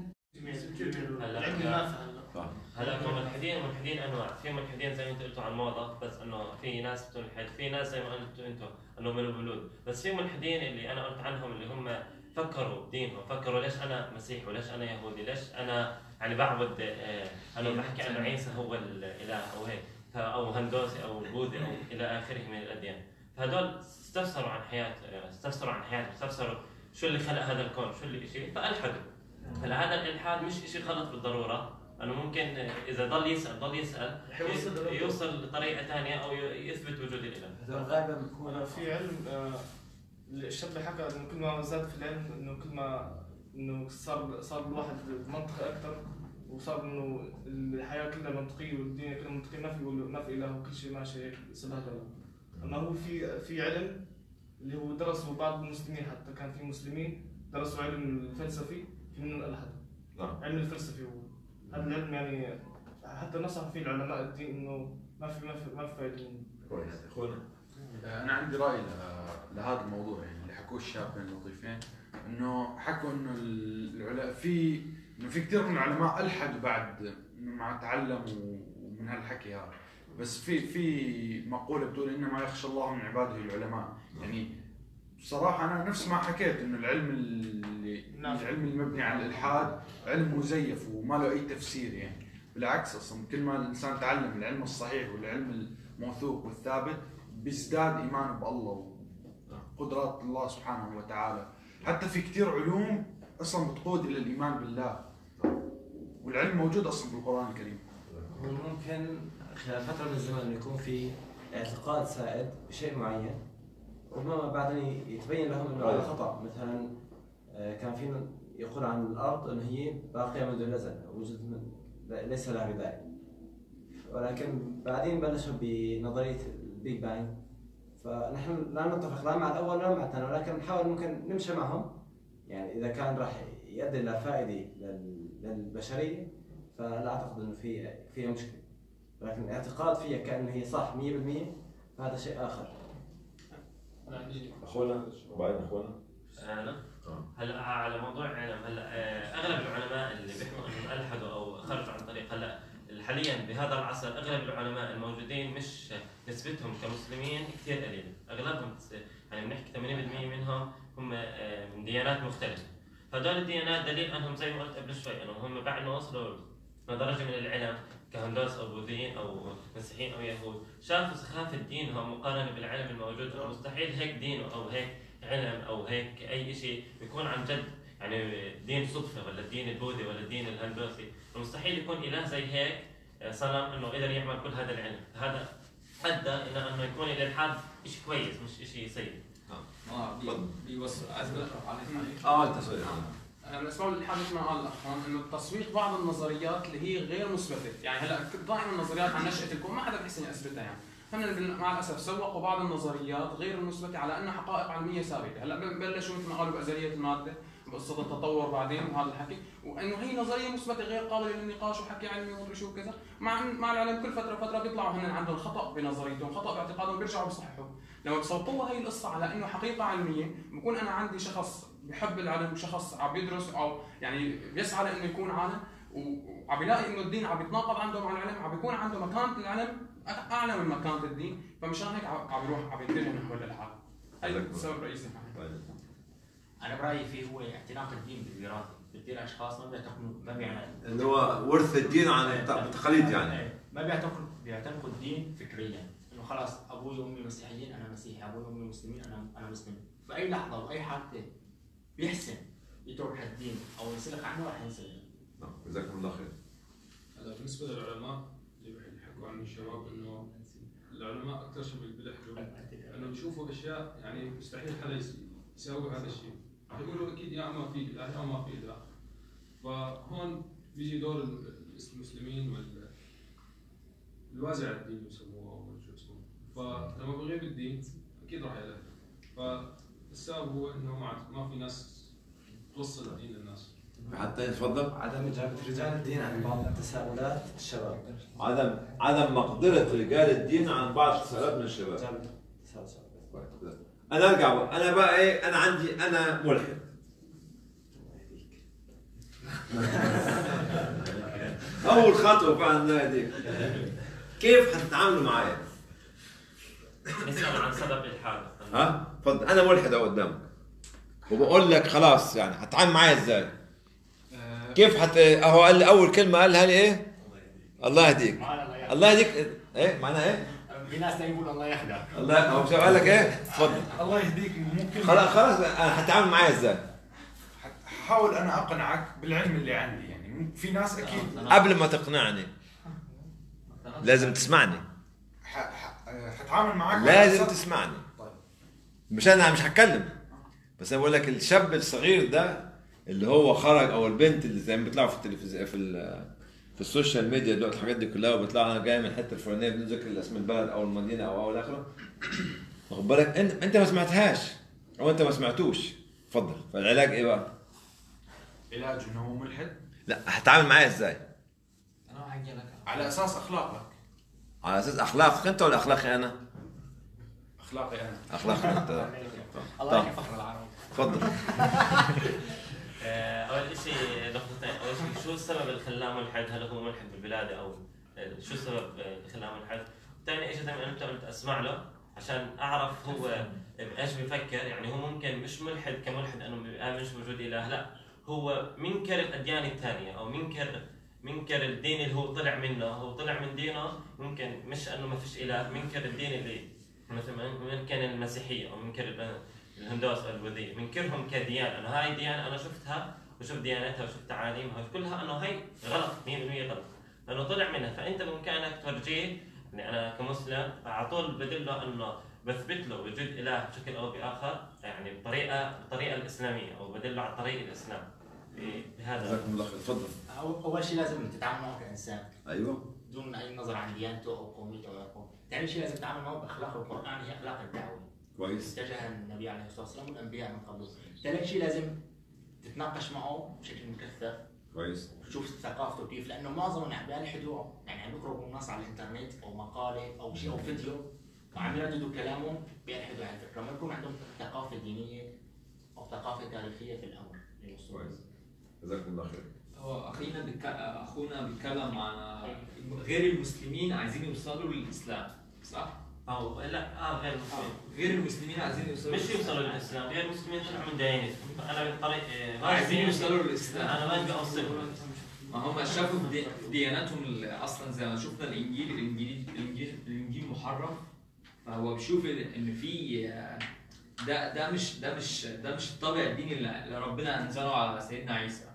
هلا العلم نافع هلا صح هلا كملحدين ملحدين انواع في ملحدين زي ما انتم قلتوا عن الموضه بس انه في ناس بتلحد في ناس زي ما قلتوا انتم انه من البلود بس في ملحدين اللي انا قلت عنهم اللي هم فكروا بدينهم فكروا ليش انا مسيحي وليش انا يهودي ليش انا يعني بعبد آه، انا بحكي انه عيسى هو الاله او هيك ف- او هندوسي او بوذي او الى اخره من الاديان فهدول استفسروا عن حياه آه، استفسروا عن حياتهم استفسروا شو اللي خلق هذا الكون شو اللي شيء فالحدوا هلا هذا الالحاد مش شيء غلط بالضروره انه ممكن اذا ضل يسال ضل يسال حيوصل لربه. يوصل لطريقه ثانيه او يثبت وجود الاله هذول غالبا بيكون انا في علم آه، الشاب حكى انه كل ما زاد في العلم انه كل ما انه صار صار الواحد منطقي اكثر وصار انه الحياه كلها منطقيه والدنيا كلها منطقيه ما في ما في اله وكل شيء ماشي هيك سبهلله اما هو في في علم اللي هو درسه بعض المسلمين حتى كان في مسلمين درسوا علم الفلسفي في منه الالحاد نعم. علم الفلسفي هو هذا العلم يعني حتى نصح فيه العلماء الدين انه ما في ما في ما في فايده منه كويس اخونا انا عندي راي ل- لهذا الموضوع يعني اللي حكوه الشابين اللطيفين انه حكوا انه العلماء في انه في كثير من العلماء الحدوا بعد ما تعلموا ومن هالحكي هذا بس في في مقوله بتقول انما يخشى الله من عباده العلماء يعني بصراحه انا نفس ما حكيت انه العلم اللي العلم المبني على الالحاد علم مزيف وما له اي تفسير يعني بالعكس اصلا كل ما الانسان تعلم العلم الصحيح والعلم الموثوق والثابت بيزداد ايمانه بالله وقدرات الله سبحانه وتعالى حتى في كثير علوم اصلا بتقود الى الايمان بالله والعلم موجود اصلا بالقران الكريم هو ممكن خلال فترة من الزمن يكون في اعتقاد سائد بشيء معين ربما بعدين يتبين لهم انه هذا خطا مثلا آه، كان في من يقول عن الارض انه هي باقيه منذ الازل وجود من ليس لها بدايه ولكن بعدين بلشوا بنظريه البيج بانج فنحن لا نتفق لا مع الاول ولا مع الثاني ولكن نحاول ممكن نمشي معهم يعني اذا كان راح يؤدي الى فائده لل- للبشريه فلا اعتقد انه في فيها مشكله ولكن الاعتقاد فيها كانه هي صح 100% فهذا شيء اخر اخونا وبعدين اخونا انا هلا على موضوع علم هلا آه، اغلب العلماء اللي بيحكوا انهم الحدوا او خرجوا عن طريق هلا حاليا بهذا العصر اغلب العلماء الموجودين مش نسبتهم كمسلمين كثير قليله، اغلبهم تس- يعني بنحكي 80% منهم هم آه، من ديانات مختلفه. هدول الديانات دليل انهم زي ما قلت قبل شوي انهم هم بعد ما وصلوا لدرجه من العلم كهندوس او بوذيين او مسيحيين او يهود، شافوا سخافه دينهم مقارنه بالعلم الموجود مستحيل هيك دين او هيك علم او هيك اي شيء يكون عن جد يعني دين صدفه ولا الدين البوذي ولا الدين الهندوسي مستحيل يكون اله زي هيك آه، صنم انه قدر يعمل كل هذا العلم هذا ادى الى انه يكون الالحاد شيء كويس مش شيء سيء اه بيوصل عايز عليك اه انت سوري انا بالنسبه لي الحال مثل ما قال الاخ هون انه تسويق بعض النظريات اللي هي غير مثبته، يعني هلا دائما النظريات عن نشاه الكون ما حدا بيحسن يثبتها يعني، هن بال- مع الاسف سوقوا بعض النظريات غير المثبته على انها حقائق علميه ثابته، هلا بلشوا مثل ما قالوا بازليه الماده بقصه التطور بعدين وهذا الحكي، وانه هي نظريه مثبته غير قابله للنقاش وحكي علمي ومدري شو وكذا، مع مع العلم كل فتره فتره بيطلعوا هن عندهم خطا بنظريتهم، خطا باعتقادهم بيرجعوا بيصححوا، لما تسوقوا هي القصه على انه حقيقه علميه، بكون انا عندي شخص بحب العلم وشخص عم بيدرس او يعني بيسعى لانه يكون عالم و- وعم بيلاقي انه الدين عم يتناقض عنده مع العلم عم بيكون عنده مكانه العلم أ- اعلى من مكانه الدين فمشان هيك عم عم بيروح عم يتجه نحو الالحاد هي السبب الرئيسي انا برايي فيه هو اعتناق الدين بالوراثه بتصير اشخاص ما بيعتقدوا ما بيعملوا اللي هو ورث الدين عن التقاليد يعني ما بيعتنقوا بيعتنقوا الدين فكريا انه خلاص ابوي وامي مسيحيين انا مسيحي ابوي وامي مسلمين انا انا مسلم باي لحظه واي حادثه بيحسن يترك الدين او ينسلخ عنه راح ينسلخ جزاكم الله خير هلا بالنسبه للعلماء اللي بيحكوا عنه الشباب انه العلماء اكثر شيء بيلحقوا انه بيشوفوا اشياء يعني مستحيل حدا يس- يساوي هذا الشيء رح يقولوا اكيد يا اما في اله او ما في اله فهون بيجي دور ال- المسلمين وال الوازع الديني بسموه او شو اسمه فلما بغيب الدين اكيد راح يلح فالسبب هو انه ما عاد- ما في ناس توصل الدين للناس حتى يتفضل عدم اجابه رجال الدين عن بعض تساؤلات الشباب عدم عدم مقدرة رجال الدين عن بعض التساؤلات من الشباب تساؤل انا ارجع بقى. انا بقى ايه انا عندي انا ملحد اول خطوه فعلا الله يهديك كيف حتتعاملوا معايا؟ نسال عن سبب الحادث ها؟ تفضل انا ملحد اهو قدامك وبقول لك خلاص يعني هتتعامل معايا ازاي؟ كيف حت اهو قال لي اول كلمه قالها لي ايه؟ الله يهديك الله يهديك ايه معناها ايه؟ في ناس تاني يقول الله يهداك الله هو شو قال لك ايه؟ تفضل الله يهديك ممكن خلاص خلاص انا هتتعامل معايا ازاي؟ حاول انا اقنعك بالعلم اللي عندي يعني في ناس اكيد قبل ما تقنعني لازم تسمعني ح- ح- حتعامل معك على لازم أساس- تسمعني مش انا مش هتكلم بس انا بقول لك الشاب الصغير ده اللي هو خرج او البنت اللي زي ما بيطلعوا في التلفزيون في ال- في السوشيال ميديا دلوقتي الحاجات دي كلها وبيطلع انا جاي من الحته الفلانيه بدون ذكر اسم البلد او المدينه او او الى اخره واخد بالك انت انت ما سمعتهاش او انت ما سمعتوش اتفضل فالعلاج ايه بقى؟ علاج انه هو ملحد لا هتعامل معايا ازاي؟ انا حاجي لك على اساس اخلاقك على اساس اخلاقك انت ولا اخلاقي انا؟ اخلاقي انا اخلاقك انت الله طب. يحفظ فخر العرب تفضل آه، اول شيء نقطتين اول شيء شو السبب اللي خلاه ملحد هل هو ملحد بالبلاد او آه، شو السبب آه، اللي خلاه ملحد ثاني شيء زي ما انت قلت اسمع له عشان اعرف هو بايش بفكر يعني هو ممكن مش ملحد كملحد انه ما بيامنش بوجود اله لا هو منكر الاديان الثانيه او منكر منكر الدين اللي هو طلع منه هو طلع من دينه ممكن مش انه ما فيش اله منكر الدين اللي مثلا ممكن المسيحيه او منكر الب- الهندوس او البوذيه منكرهم كديانه انا هاي ديانه انا شفتها وشفت دياناتها وشفت تعاليمها كلها انه هاي غلط 100% غلط لانه طلع منها فانت بامكانك تورجيه يعني انا كمسلم على طول بدله انه بثبت له وجود اله بشكل او باخر يعني بطريقه بالطريقه الاسلاميه او بدله على طريق الاسلام ب- بهذا جزاكم الله خير تفضل أو- اول شيء لازم تتعامل معه كانسان ايوه دون اي نظر عن ديانته او قوميته او قوم ثاني شيء لازم تتعامل معه باخلاق القران هي اخلاق الدعوه كويس اتجه النبي عليه الصلاه والسلام والانبياء من قبله ثالث شيء لازم تتناقش معه بشكل مكثف كويس تشوف ثقافته كيف لانه معظم اللي عم بيلحدوا يعني عم يقروا النص على الانترنت او مقاله او شيء او فيديو وعم يرددوا كلامهم بيلحدوا على الفكره ما يكون عندهم ثقافه دينيه او ثقافه تاريخيه في الامر كويس جزاكم الله خير هو اخينا بك... اخونا بيتكلم عن غير المسلمين عايزين يوصلوا للاسلام صح؟ او لا اه غير المسلمين غير المسلمين عايزين يوصلوا مش يوصلوا للاسلام غير المسلمين طلعوا من ديانتهم انا بالطريق آه، عايزين يوصلوا للاسلام انا ما بدي اوصلهم ما هم شافوا في دي- في دياناتهم ال- اصلا زي ما شفنا الانجيل الانجيل الانجيل, الإنجيل محرف فهو بيشوف ال- ان في آه، ده ده مش ده مش ده مش الطابع الديني اللي اللي ربنا انزله على سيدنا عيسى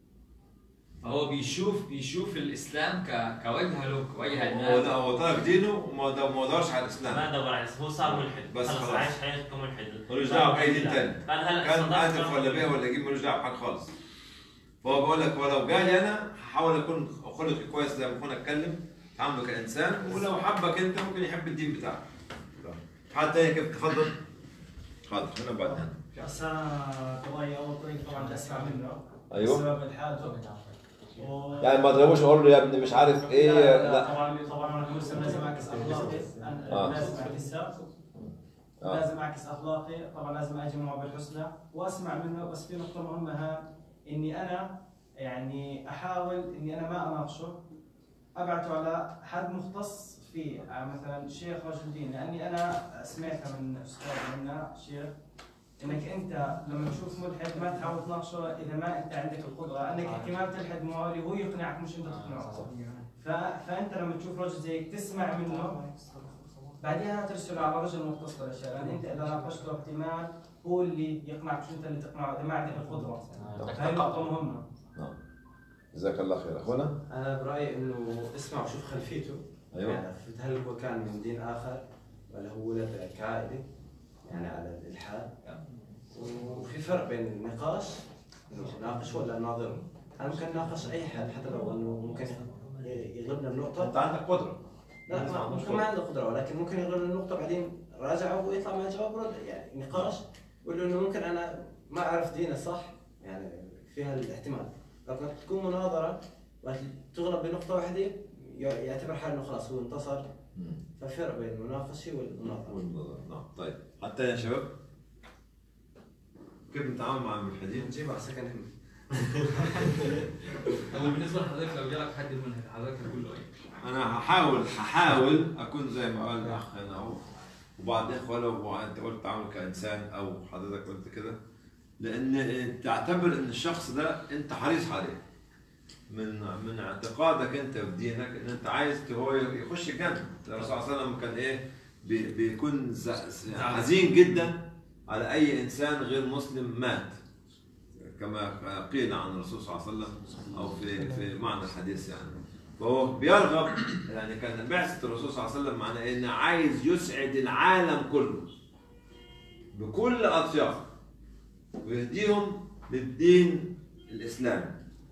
فهو بيشوف بيشوف الاسلام ك كوجه له كوجه هو ده هو ترك دينه وما د- ما دورش على الاسلام ما دور على هو صار ملحد بس خلص خلاص. عايش حياته كملحد ملوش دعوه باي دين تاني انا هلا كان صدقت عازف مرة- ولا بيه ولا يجيب ملوش دعوه بحاجه خالص فهو بقول لك ولو جالي انا هحاول اكون خلقي كويس زي ما اكون اتكلم تعامله كانسان ولو حبك انت ممكن يحب الدين بتاعك حد تاني كيف تفضل حاضر هنا بعد هنا بس انا قضايا اول طريق طبعا اسمع منه أيوه. السبب الحادث و... يعني ما اضربوش اقول له يا ابني مش عارف ايه لا, لا, لا طبعا طبعا انا كمسلم لازم اعكس اخلاقي أنا آه. لازم اعكسها آه. لازم اعكس اخلاقي طبعا لازم اجي معه بالحسنى واسمع منه بس في نقطه مهمه هام اني انا يعني احاول اني انا ما اناقشه ابعته على حد مختص فيه آه، مثلا شيخ رجل دين لاني انا سمعتها من استاذ منا شيخ انك انت لما تشوف ملحد ما تحاول تناقشه اذا ما انت عندك القدره انك احتمال تلحد معه هو يقنعك مش انت تقنعه ف... فانت لما تشوف رجل زيك تسمع منه بعدها ترسل على رجل مختص بالاشياء لان انت اذا ناقشته احتمال هو اللي يقنعك مش انت اللي تقنعه اذا ما عندك القدره هاي نقطه مهمه نعم جزاك الله خير اخونا انا برايي انه اسمع وشوف خلفيته أيوة. يعني هل هو كان من دين اخر ولا هو ولد كعائله يعني على الالحاد وفي فرق بين النقاش انه ناقش ولا ناظر انا ممكن ناقش اي حد حتى لو انه ممكن يغلبنا النقطه انت عندك قدره لا ما ممكن ما عنده قدره ولكن ممكن يغلبنا النقطه بعدين راجعه ويطلع مع جواب رد يعني نقاش يقول له انه ممكن انا ما اعرف دينه صح يعني فيها الاحتمال لكن تكون مناظره وقت تغلب بنقطه واحده ي- يعتبر حاله انه خلاص هو انتصر ففرق بين المناقشه والمناظره نعم طيب حتى يا شباب كيف نتعامل مع الملحدين؟ نجيب على سكن هم هو بالنسبه لحضرتك لو جالك حد المنهج حضرتك هتقول له ايه؟ انا هحاول هحاول اكون زي ما قال الاخ هنا اهو وبعض الاخوه لو انت قلت تعامل كانسان او حضرتك قلت كده لان تعتبر ان الشخص ده انت حريص عليه من من اعتقادك انت في دينك ان انت عايز هو يخش الجنه الرسول صلى الله عليه وسلم كان ايه بي- بيكون ز- ز- حزين جدا على اي انسان غير مسلم مات كما قيل عن الرسول صلى الله عليه وسلم او في في معنى الحديث يعني فهو بيرغب يعني كان بعثه الرسول صلى الله عليه وسلم معناه انه عايز يسعد العالم كله بكل اطيافه ويهديهم للدين الاسلامي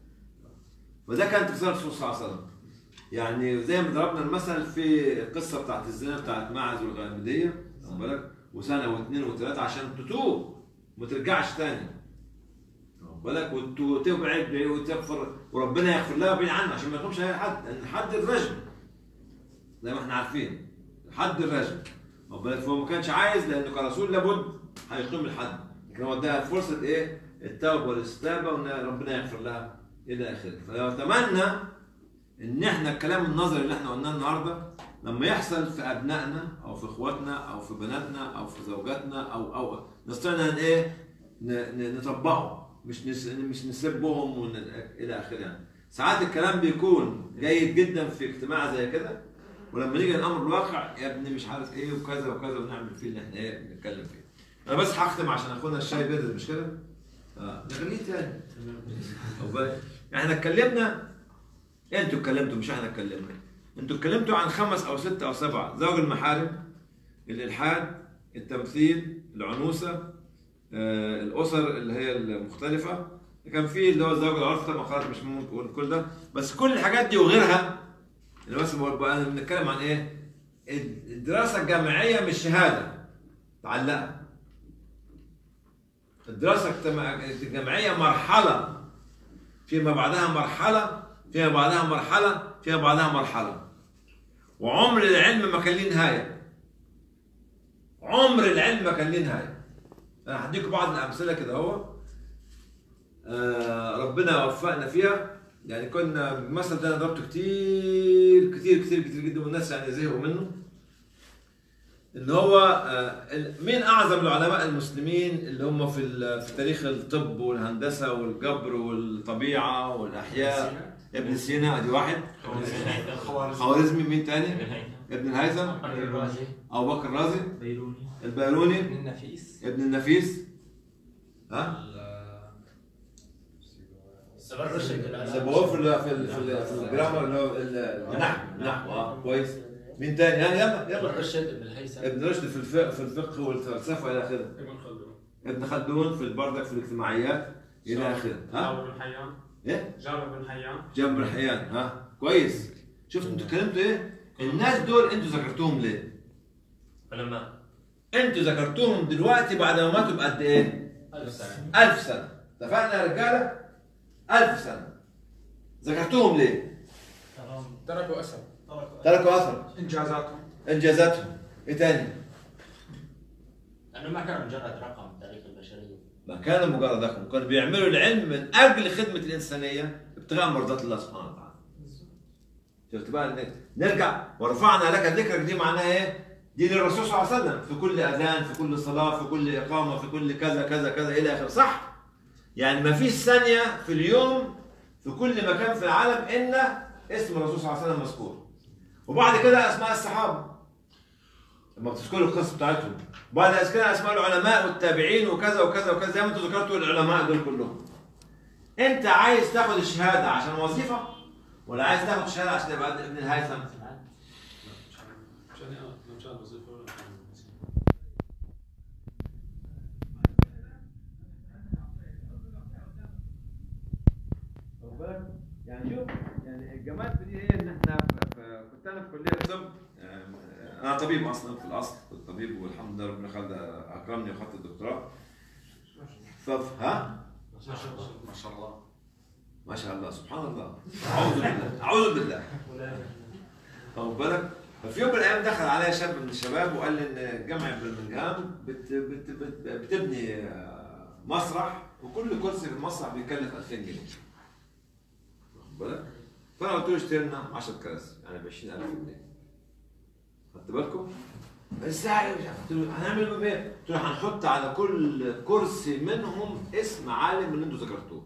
وده كانت رساله الرسول صلى الله عليه وسلم يعني زي ما ضربنا المثل في القصه بتاعت الزنا بتاعت معز والغامديه واخد بالك وسنه واثنين وثلاثه عشان تتوب ما ترجعش تاني واخد بالك وت- وتبعد وتغفر وربنا يغفر لها بعيد عنها عشان ما يقومش عليها حد لان حد الرجم زي ما احنا عارفين حد الرجم واخد بالك فهو ما كانش عايز لانه كرسول لابد هيقيم الحد لكن هو اداها فرصه ايه؟ التوبه والاستتابه وان ربنا يغفر لها الى اخره فلو اتمنى ان احنا الكلام النظري اللي احنا قلناه النهارده لما يحصل في ابنائنا او في اخواتنا او في بناتنا او في زوجاتنا او او نستطيع ان ايه ن- ن- نطبقه مش نس مش نسبهم ون... الى اخره يعني ساعات الكلام بيكون جيد جدا في اجتماع زي كده ولما نيجي الامر الواقع يا ابني مش عارف ايه وكذا وكذا ونعمل فيه اللي احنا ايه بنتكلم فيه انا بس هختم عشان اخونا الشاي برد مش كده؟ اه نغنيه تاني واخد بالك؟ احنا اتكلمنا انتوا اتكلمتوا مش احنا اتكلمنا انتوا اتكلمتوا عن خمس او ستة او سبعة زوج المحارم الالحاد التمثيل العنوسة آه، الاسر اللي هي المختلفة كان في اللي هو زوج العرف طبعا خلاص مش ممكن نقول كل ده بس كل الحاجات دي وغيرها اللي بس بقى بنتكلم عن ايه؟ الدراسة الجامعية مش شهادة تعلقها الدراسة الجامع- الجامعية مرحلة فيما بعدها مرحلة فيما بعدها مرحلة فيما بعدها مرحلة وعمر العلم ما كان ليه نهاية عمر العلم ما كان ليه نهاية أنا هديكم بعض الأمثلة كده أهو آه، ربنا وفقنا فيها يعني كنا المثل ده أنا ضربته كتير كتير كتير كتير جدا والناس يعني زهقوا منه ان هو آه، ال- مين اعظم العلماء المسلمين اللي هم في ال- في تاريخ الطب والهندسه والجبر والطبيعه والاحياء ابن سينا ادي واحد خوارزمي مين تاني؟ ابن الهيثم الرازي. ابو بكر الرازي بيروني البيروني ابن النفيس ابن النفيس ها؟ سبوه في ال- في ال- في ال- في الجرامر اللي هو ال- النحو النحو اه كويس مين تاني؟ ها يلا يلا ابن رشد ابن الهيثم ابن رشد في الفقه في الفقه والفلسفه والى اخره ابن خلدون ابن خلدون في البردك في الاجتماعيات الى اخره ها جابر بن حيان ايه جابر بن حيان جنب الحيان ها كويس شفت انتوا اتكلمتوا ايه الناس دول انتوا ذكرتوهم ليه علماء انتوا ذكرتوهم دلوقتي بعد ما ماتوا بقد ايه ألف سنة ألف سنة اتفقنا يا رجالة ألف سنة ذكرتوهم ليه تركوا اثر تركوا أثر انجازاتهم إنجازاتهم إيه تاني لأنه ما كان مجرد رقم تاريخ البشرية ما كانوا مجرد رقم كانوا بيعملوا العلم من أجل خدمة الإنسانية ابتغاء مرضات الله سبحانه وتعالى شفت بقى إن- نرجع ورفعنا لك ذكرك دي معناها ايه؟ دي للرسول صلى الله عليه وسلم في كل اذان في كل صلاه في كل اقامه في كل كذا كذا كذا الى اخره صح؟ يعني ما فيش ثانيه في اليوم في كل مكان في العالم الا اسم الرسول صلى الله عليه وسلم مذكور وبعد كده اسماء الصحابه لما بتذكروا القصه بتاعتهم بعد كده اسماء العلماء والتابعين وكذا وكذا وكذا زي ما انتوا ذكرتوا العلماء دول كلهم انت عايز تاخد الشهاده عشان وظيفه ولا عايز تاخد الشهاده عشان تبقى ابن الهيثم عشان اه مشان وظيفه ولا عشان واخد بالك؟ يعني شوف يعني الجمال في دي ايه ان احنا في- في- كنت انا في كليه طب آم، انا طبيب اصلا في الاصل كنت طبيب والحمد لله ربنا خلى اكرمني وخدت الدكتوراه فف ها ما شاء الله ما شاء الله ما شاء الله سبحان الله اعوذ بالله اعوذ بالله واخد بالك ففي يوم من الايام دخل عليا شاب من الشباب وقال لي ان جامعه برمنجهام بت بت بت بتبني آه، مسرح وكل كرسي في المسرح بيكلف 2000 جنيه واخد بالك؟ فانا قلت له اشتري لنا 10 كراسي يعني ب 20000 جنيه خدت بالكم؟ ازاي مش عارف. قلت له هنعمل بقى ايه؟ قلت له هنحط على كل كرسي منهم اسم عالم من اللي انتوا ذكرتوه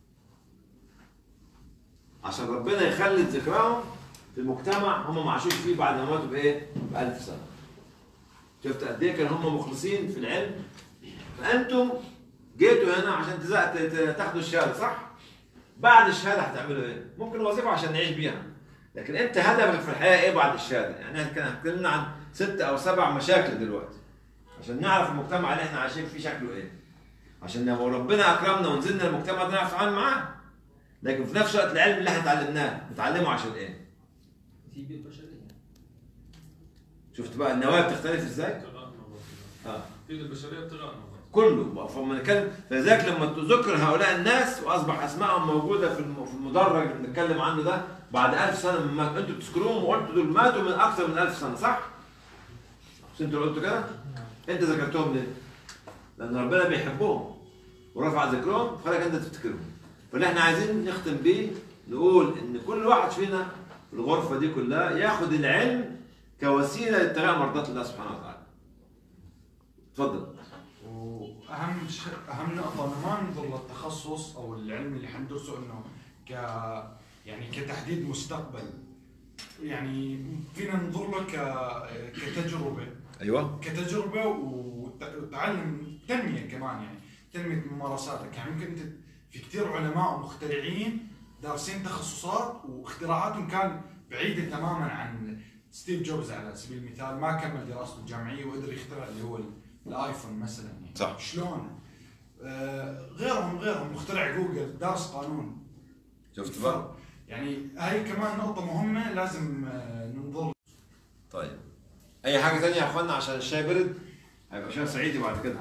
عشان ربنا يخلد ذكرهم في المجتمع هم ما عاشوش فيه بعد ما ماتوا بايه؟ ب 1000 سنه شفت قد ايه كانوا هم مخلصين في العلم فانتم جيتوا هنا عشان تزا- ت- ت- تاخدوا الشهاده صح؟ بعد الشهاده هتعملوا ايه؟ ممكن وظيفه عشان نعيش بيها لكن انت هدفك في الحياه ايه بعد الشهاده؟ يعني احنا كنا اتكلمنا عن ست او سبع مشاكل دلوقتي عشان نعرف المجتمع اللي احنا عايشين فيه شكله ايه عشان لو ربنا اكرمنا ونزلنا المجتمع ده نعرف نتعامل معاه لكن في نفس الوقت العلم اللي احنا اتعلمناه نتعلمه عشان ايه؟ تيجي البشريه شفت بقى النوايا بتختلف ازاي؟ ابتغاء المرضات اه في البشريه ابتغاء المرضات كله فلما نتكلم فلذلك لما تذكر هؤلاء الناس واصبح اسمائهم موجوده في الم- في المدرج اللي بنتكلم عنه ده بعد ألف سنه من مات انتوا بتذكروهم وقلتوا دول ماتوا من اكثر من ألف سنه صح؟ مش انتوا اللي قلتوا كده؟ انت ذكرتهم ليه؟ لان ربنا بيحبهم ورفع ذكرهم فخلك انت تفتكرهم فاللي احنا عايزين نختم بيه نقول ان كل واحد فينا في الغرفه دي كلها ياخد العلم كوسيله لابتغاء مرضات الله سبحانه وتعالى. اتفضل. واهم ش... اهم نقطه انه ما ننظر للتخصص او العلم اللي حندرسه انه ك يعني كتحديد مستقبل يعني فينا ننظر له ك... كتجربه ايوه كتجربه وت- وتعلم تنميه كمان يعني تنميه ممارساتك يعني ممكن انت في كثير علماء ومخترعين دارسين تخصصات واختراعاتهم كان بعيده تماما عن ستيف جوبز على سبيل المثال ما كمل دراسته الجامعيه وقدر يخترع اللي هو الايفون مثلا يعني صح. شلون؟ آه غيرهم غيرهم مخترع جوجل دارس قانون شفت بقى؟ يعني هاي كمان نقطه مهمه لازم آه ننظر طيب اي حاجه ثانيه يا اخوانا عشان الشاي برد هيبقى شاي صعيدي بعد كده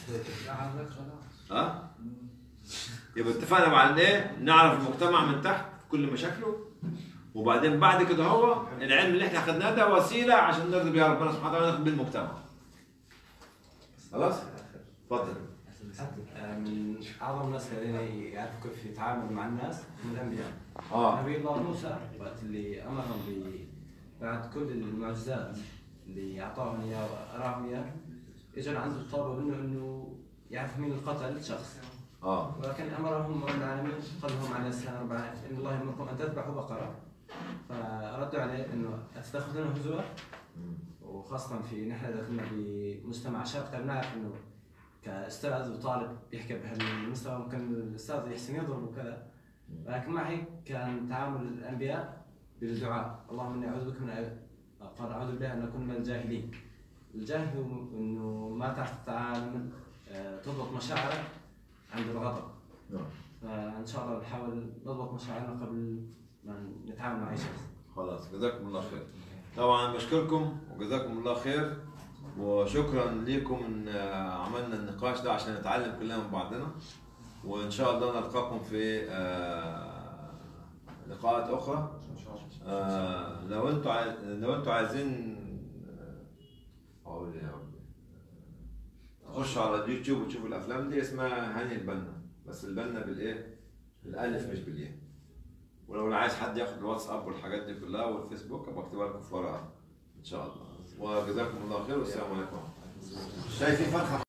ها يبقى اتفقنا مع ان ايه نعرف المجتمع من تحت كل مشاكله وبعدين بعد كده هو العلم اللي احنا اخذناه ده وسيله عشان نرضي بيها ربنا سبحانه وتعالى ونخدم بيه المجتمع خلاص اتفضل آه، من اعظم الناس الذين يعرفوا كيف يتعاملوا مع الناس هم الانبياء. آه. نبي الله موسى وقت اللي امرهم ب بعد كل المعجزات اللي اعطاهم اياه واراهم اياه اجى عنده الطلب منه انه يعرف مين اللي قتل شخص. اه ولكن امرهم رب العالمين قال لهم عليه السلام رب العالمين ان الله يامركم ان تذبحوا بقره فردوا عليه انه اتتخذون هزوا وخاصة في نحن إذا كنا بمجتمع شرقي بنعرف إنه كأستاذ وطالب يحكي بهالمستوى ممكن الأستاذ يحسن يضرب وكذا لكن مع هيك كان تعامل الأنبياء بالدعاء اللهم إني أعوذ بك من أ- قال أعوذ بالله أن أكون من الجاهلين الجاهل هو إنه ما تعرف تتعامل آه، تضبط مشاعرك عند الغضب نعم. فإن شاء الله نحاول نضبط مشاعرنا قبل ما نتعامل مع أي شخص خلاص جزاكم الله خير طبعا بشكركم وجزاكم الله خير وشكرا لكم ان آه، عملنا النقاش ده عشان نتعلم كلنا من بعضنا وان شاء الله نلقاكم في آه، لقاءات اخرى آه، لو انتوا عايز لو انتوا عايزين آه، اقول إيه يا رب تخشوا على اليوتيوب وتشوفوا الافلام دي اسمها هاني البنا بس البنا بالايه؟ بالالف مش بالياء ولو عايز حد ياخد الواتساب والحاجات دي كلها والفيسبوك ابقى اكتبها لكم في ورقه ان شاء الله وجزاكم الله خير والسلام عليكم شايفين فرخه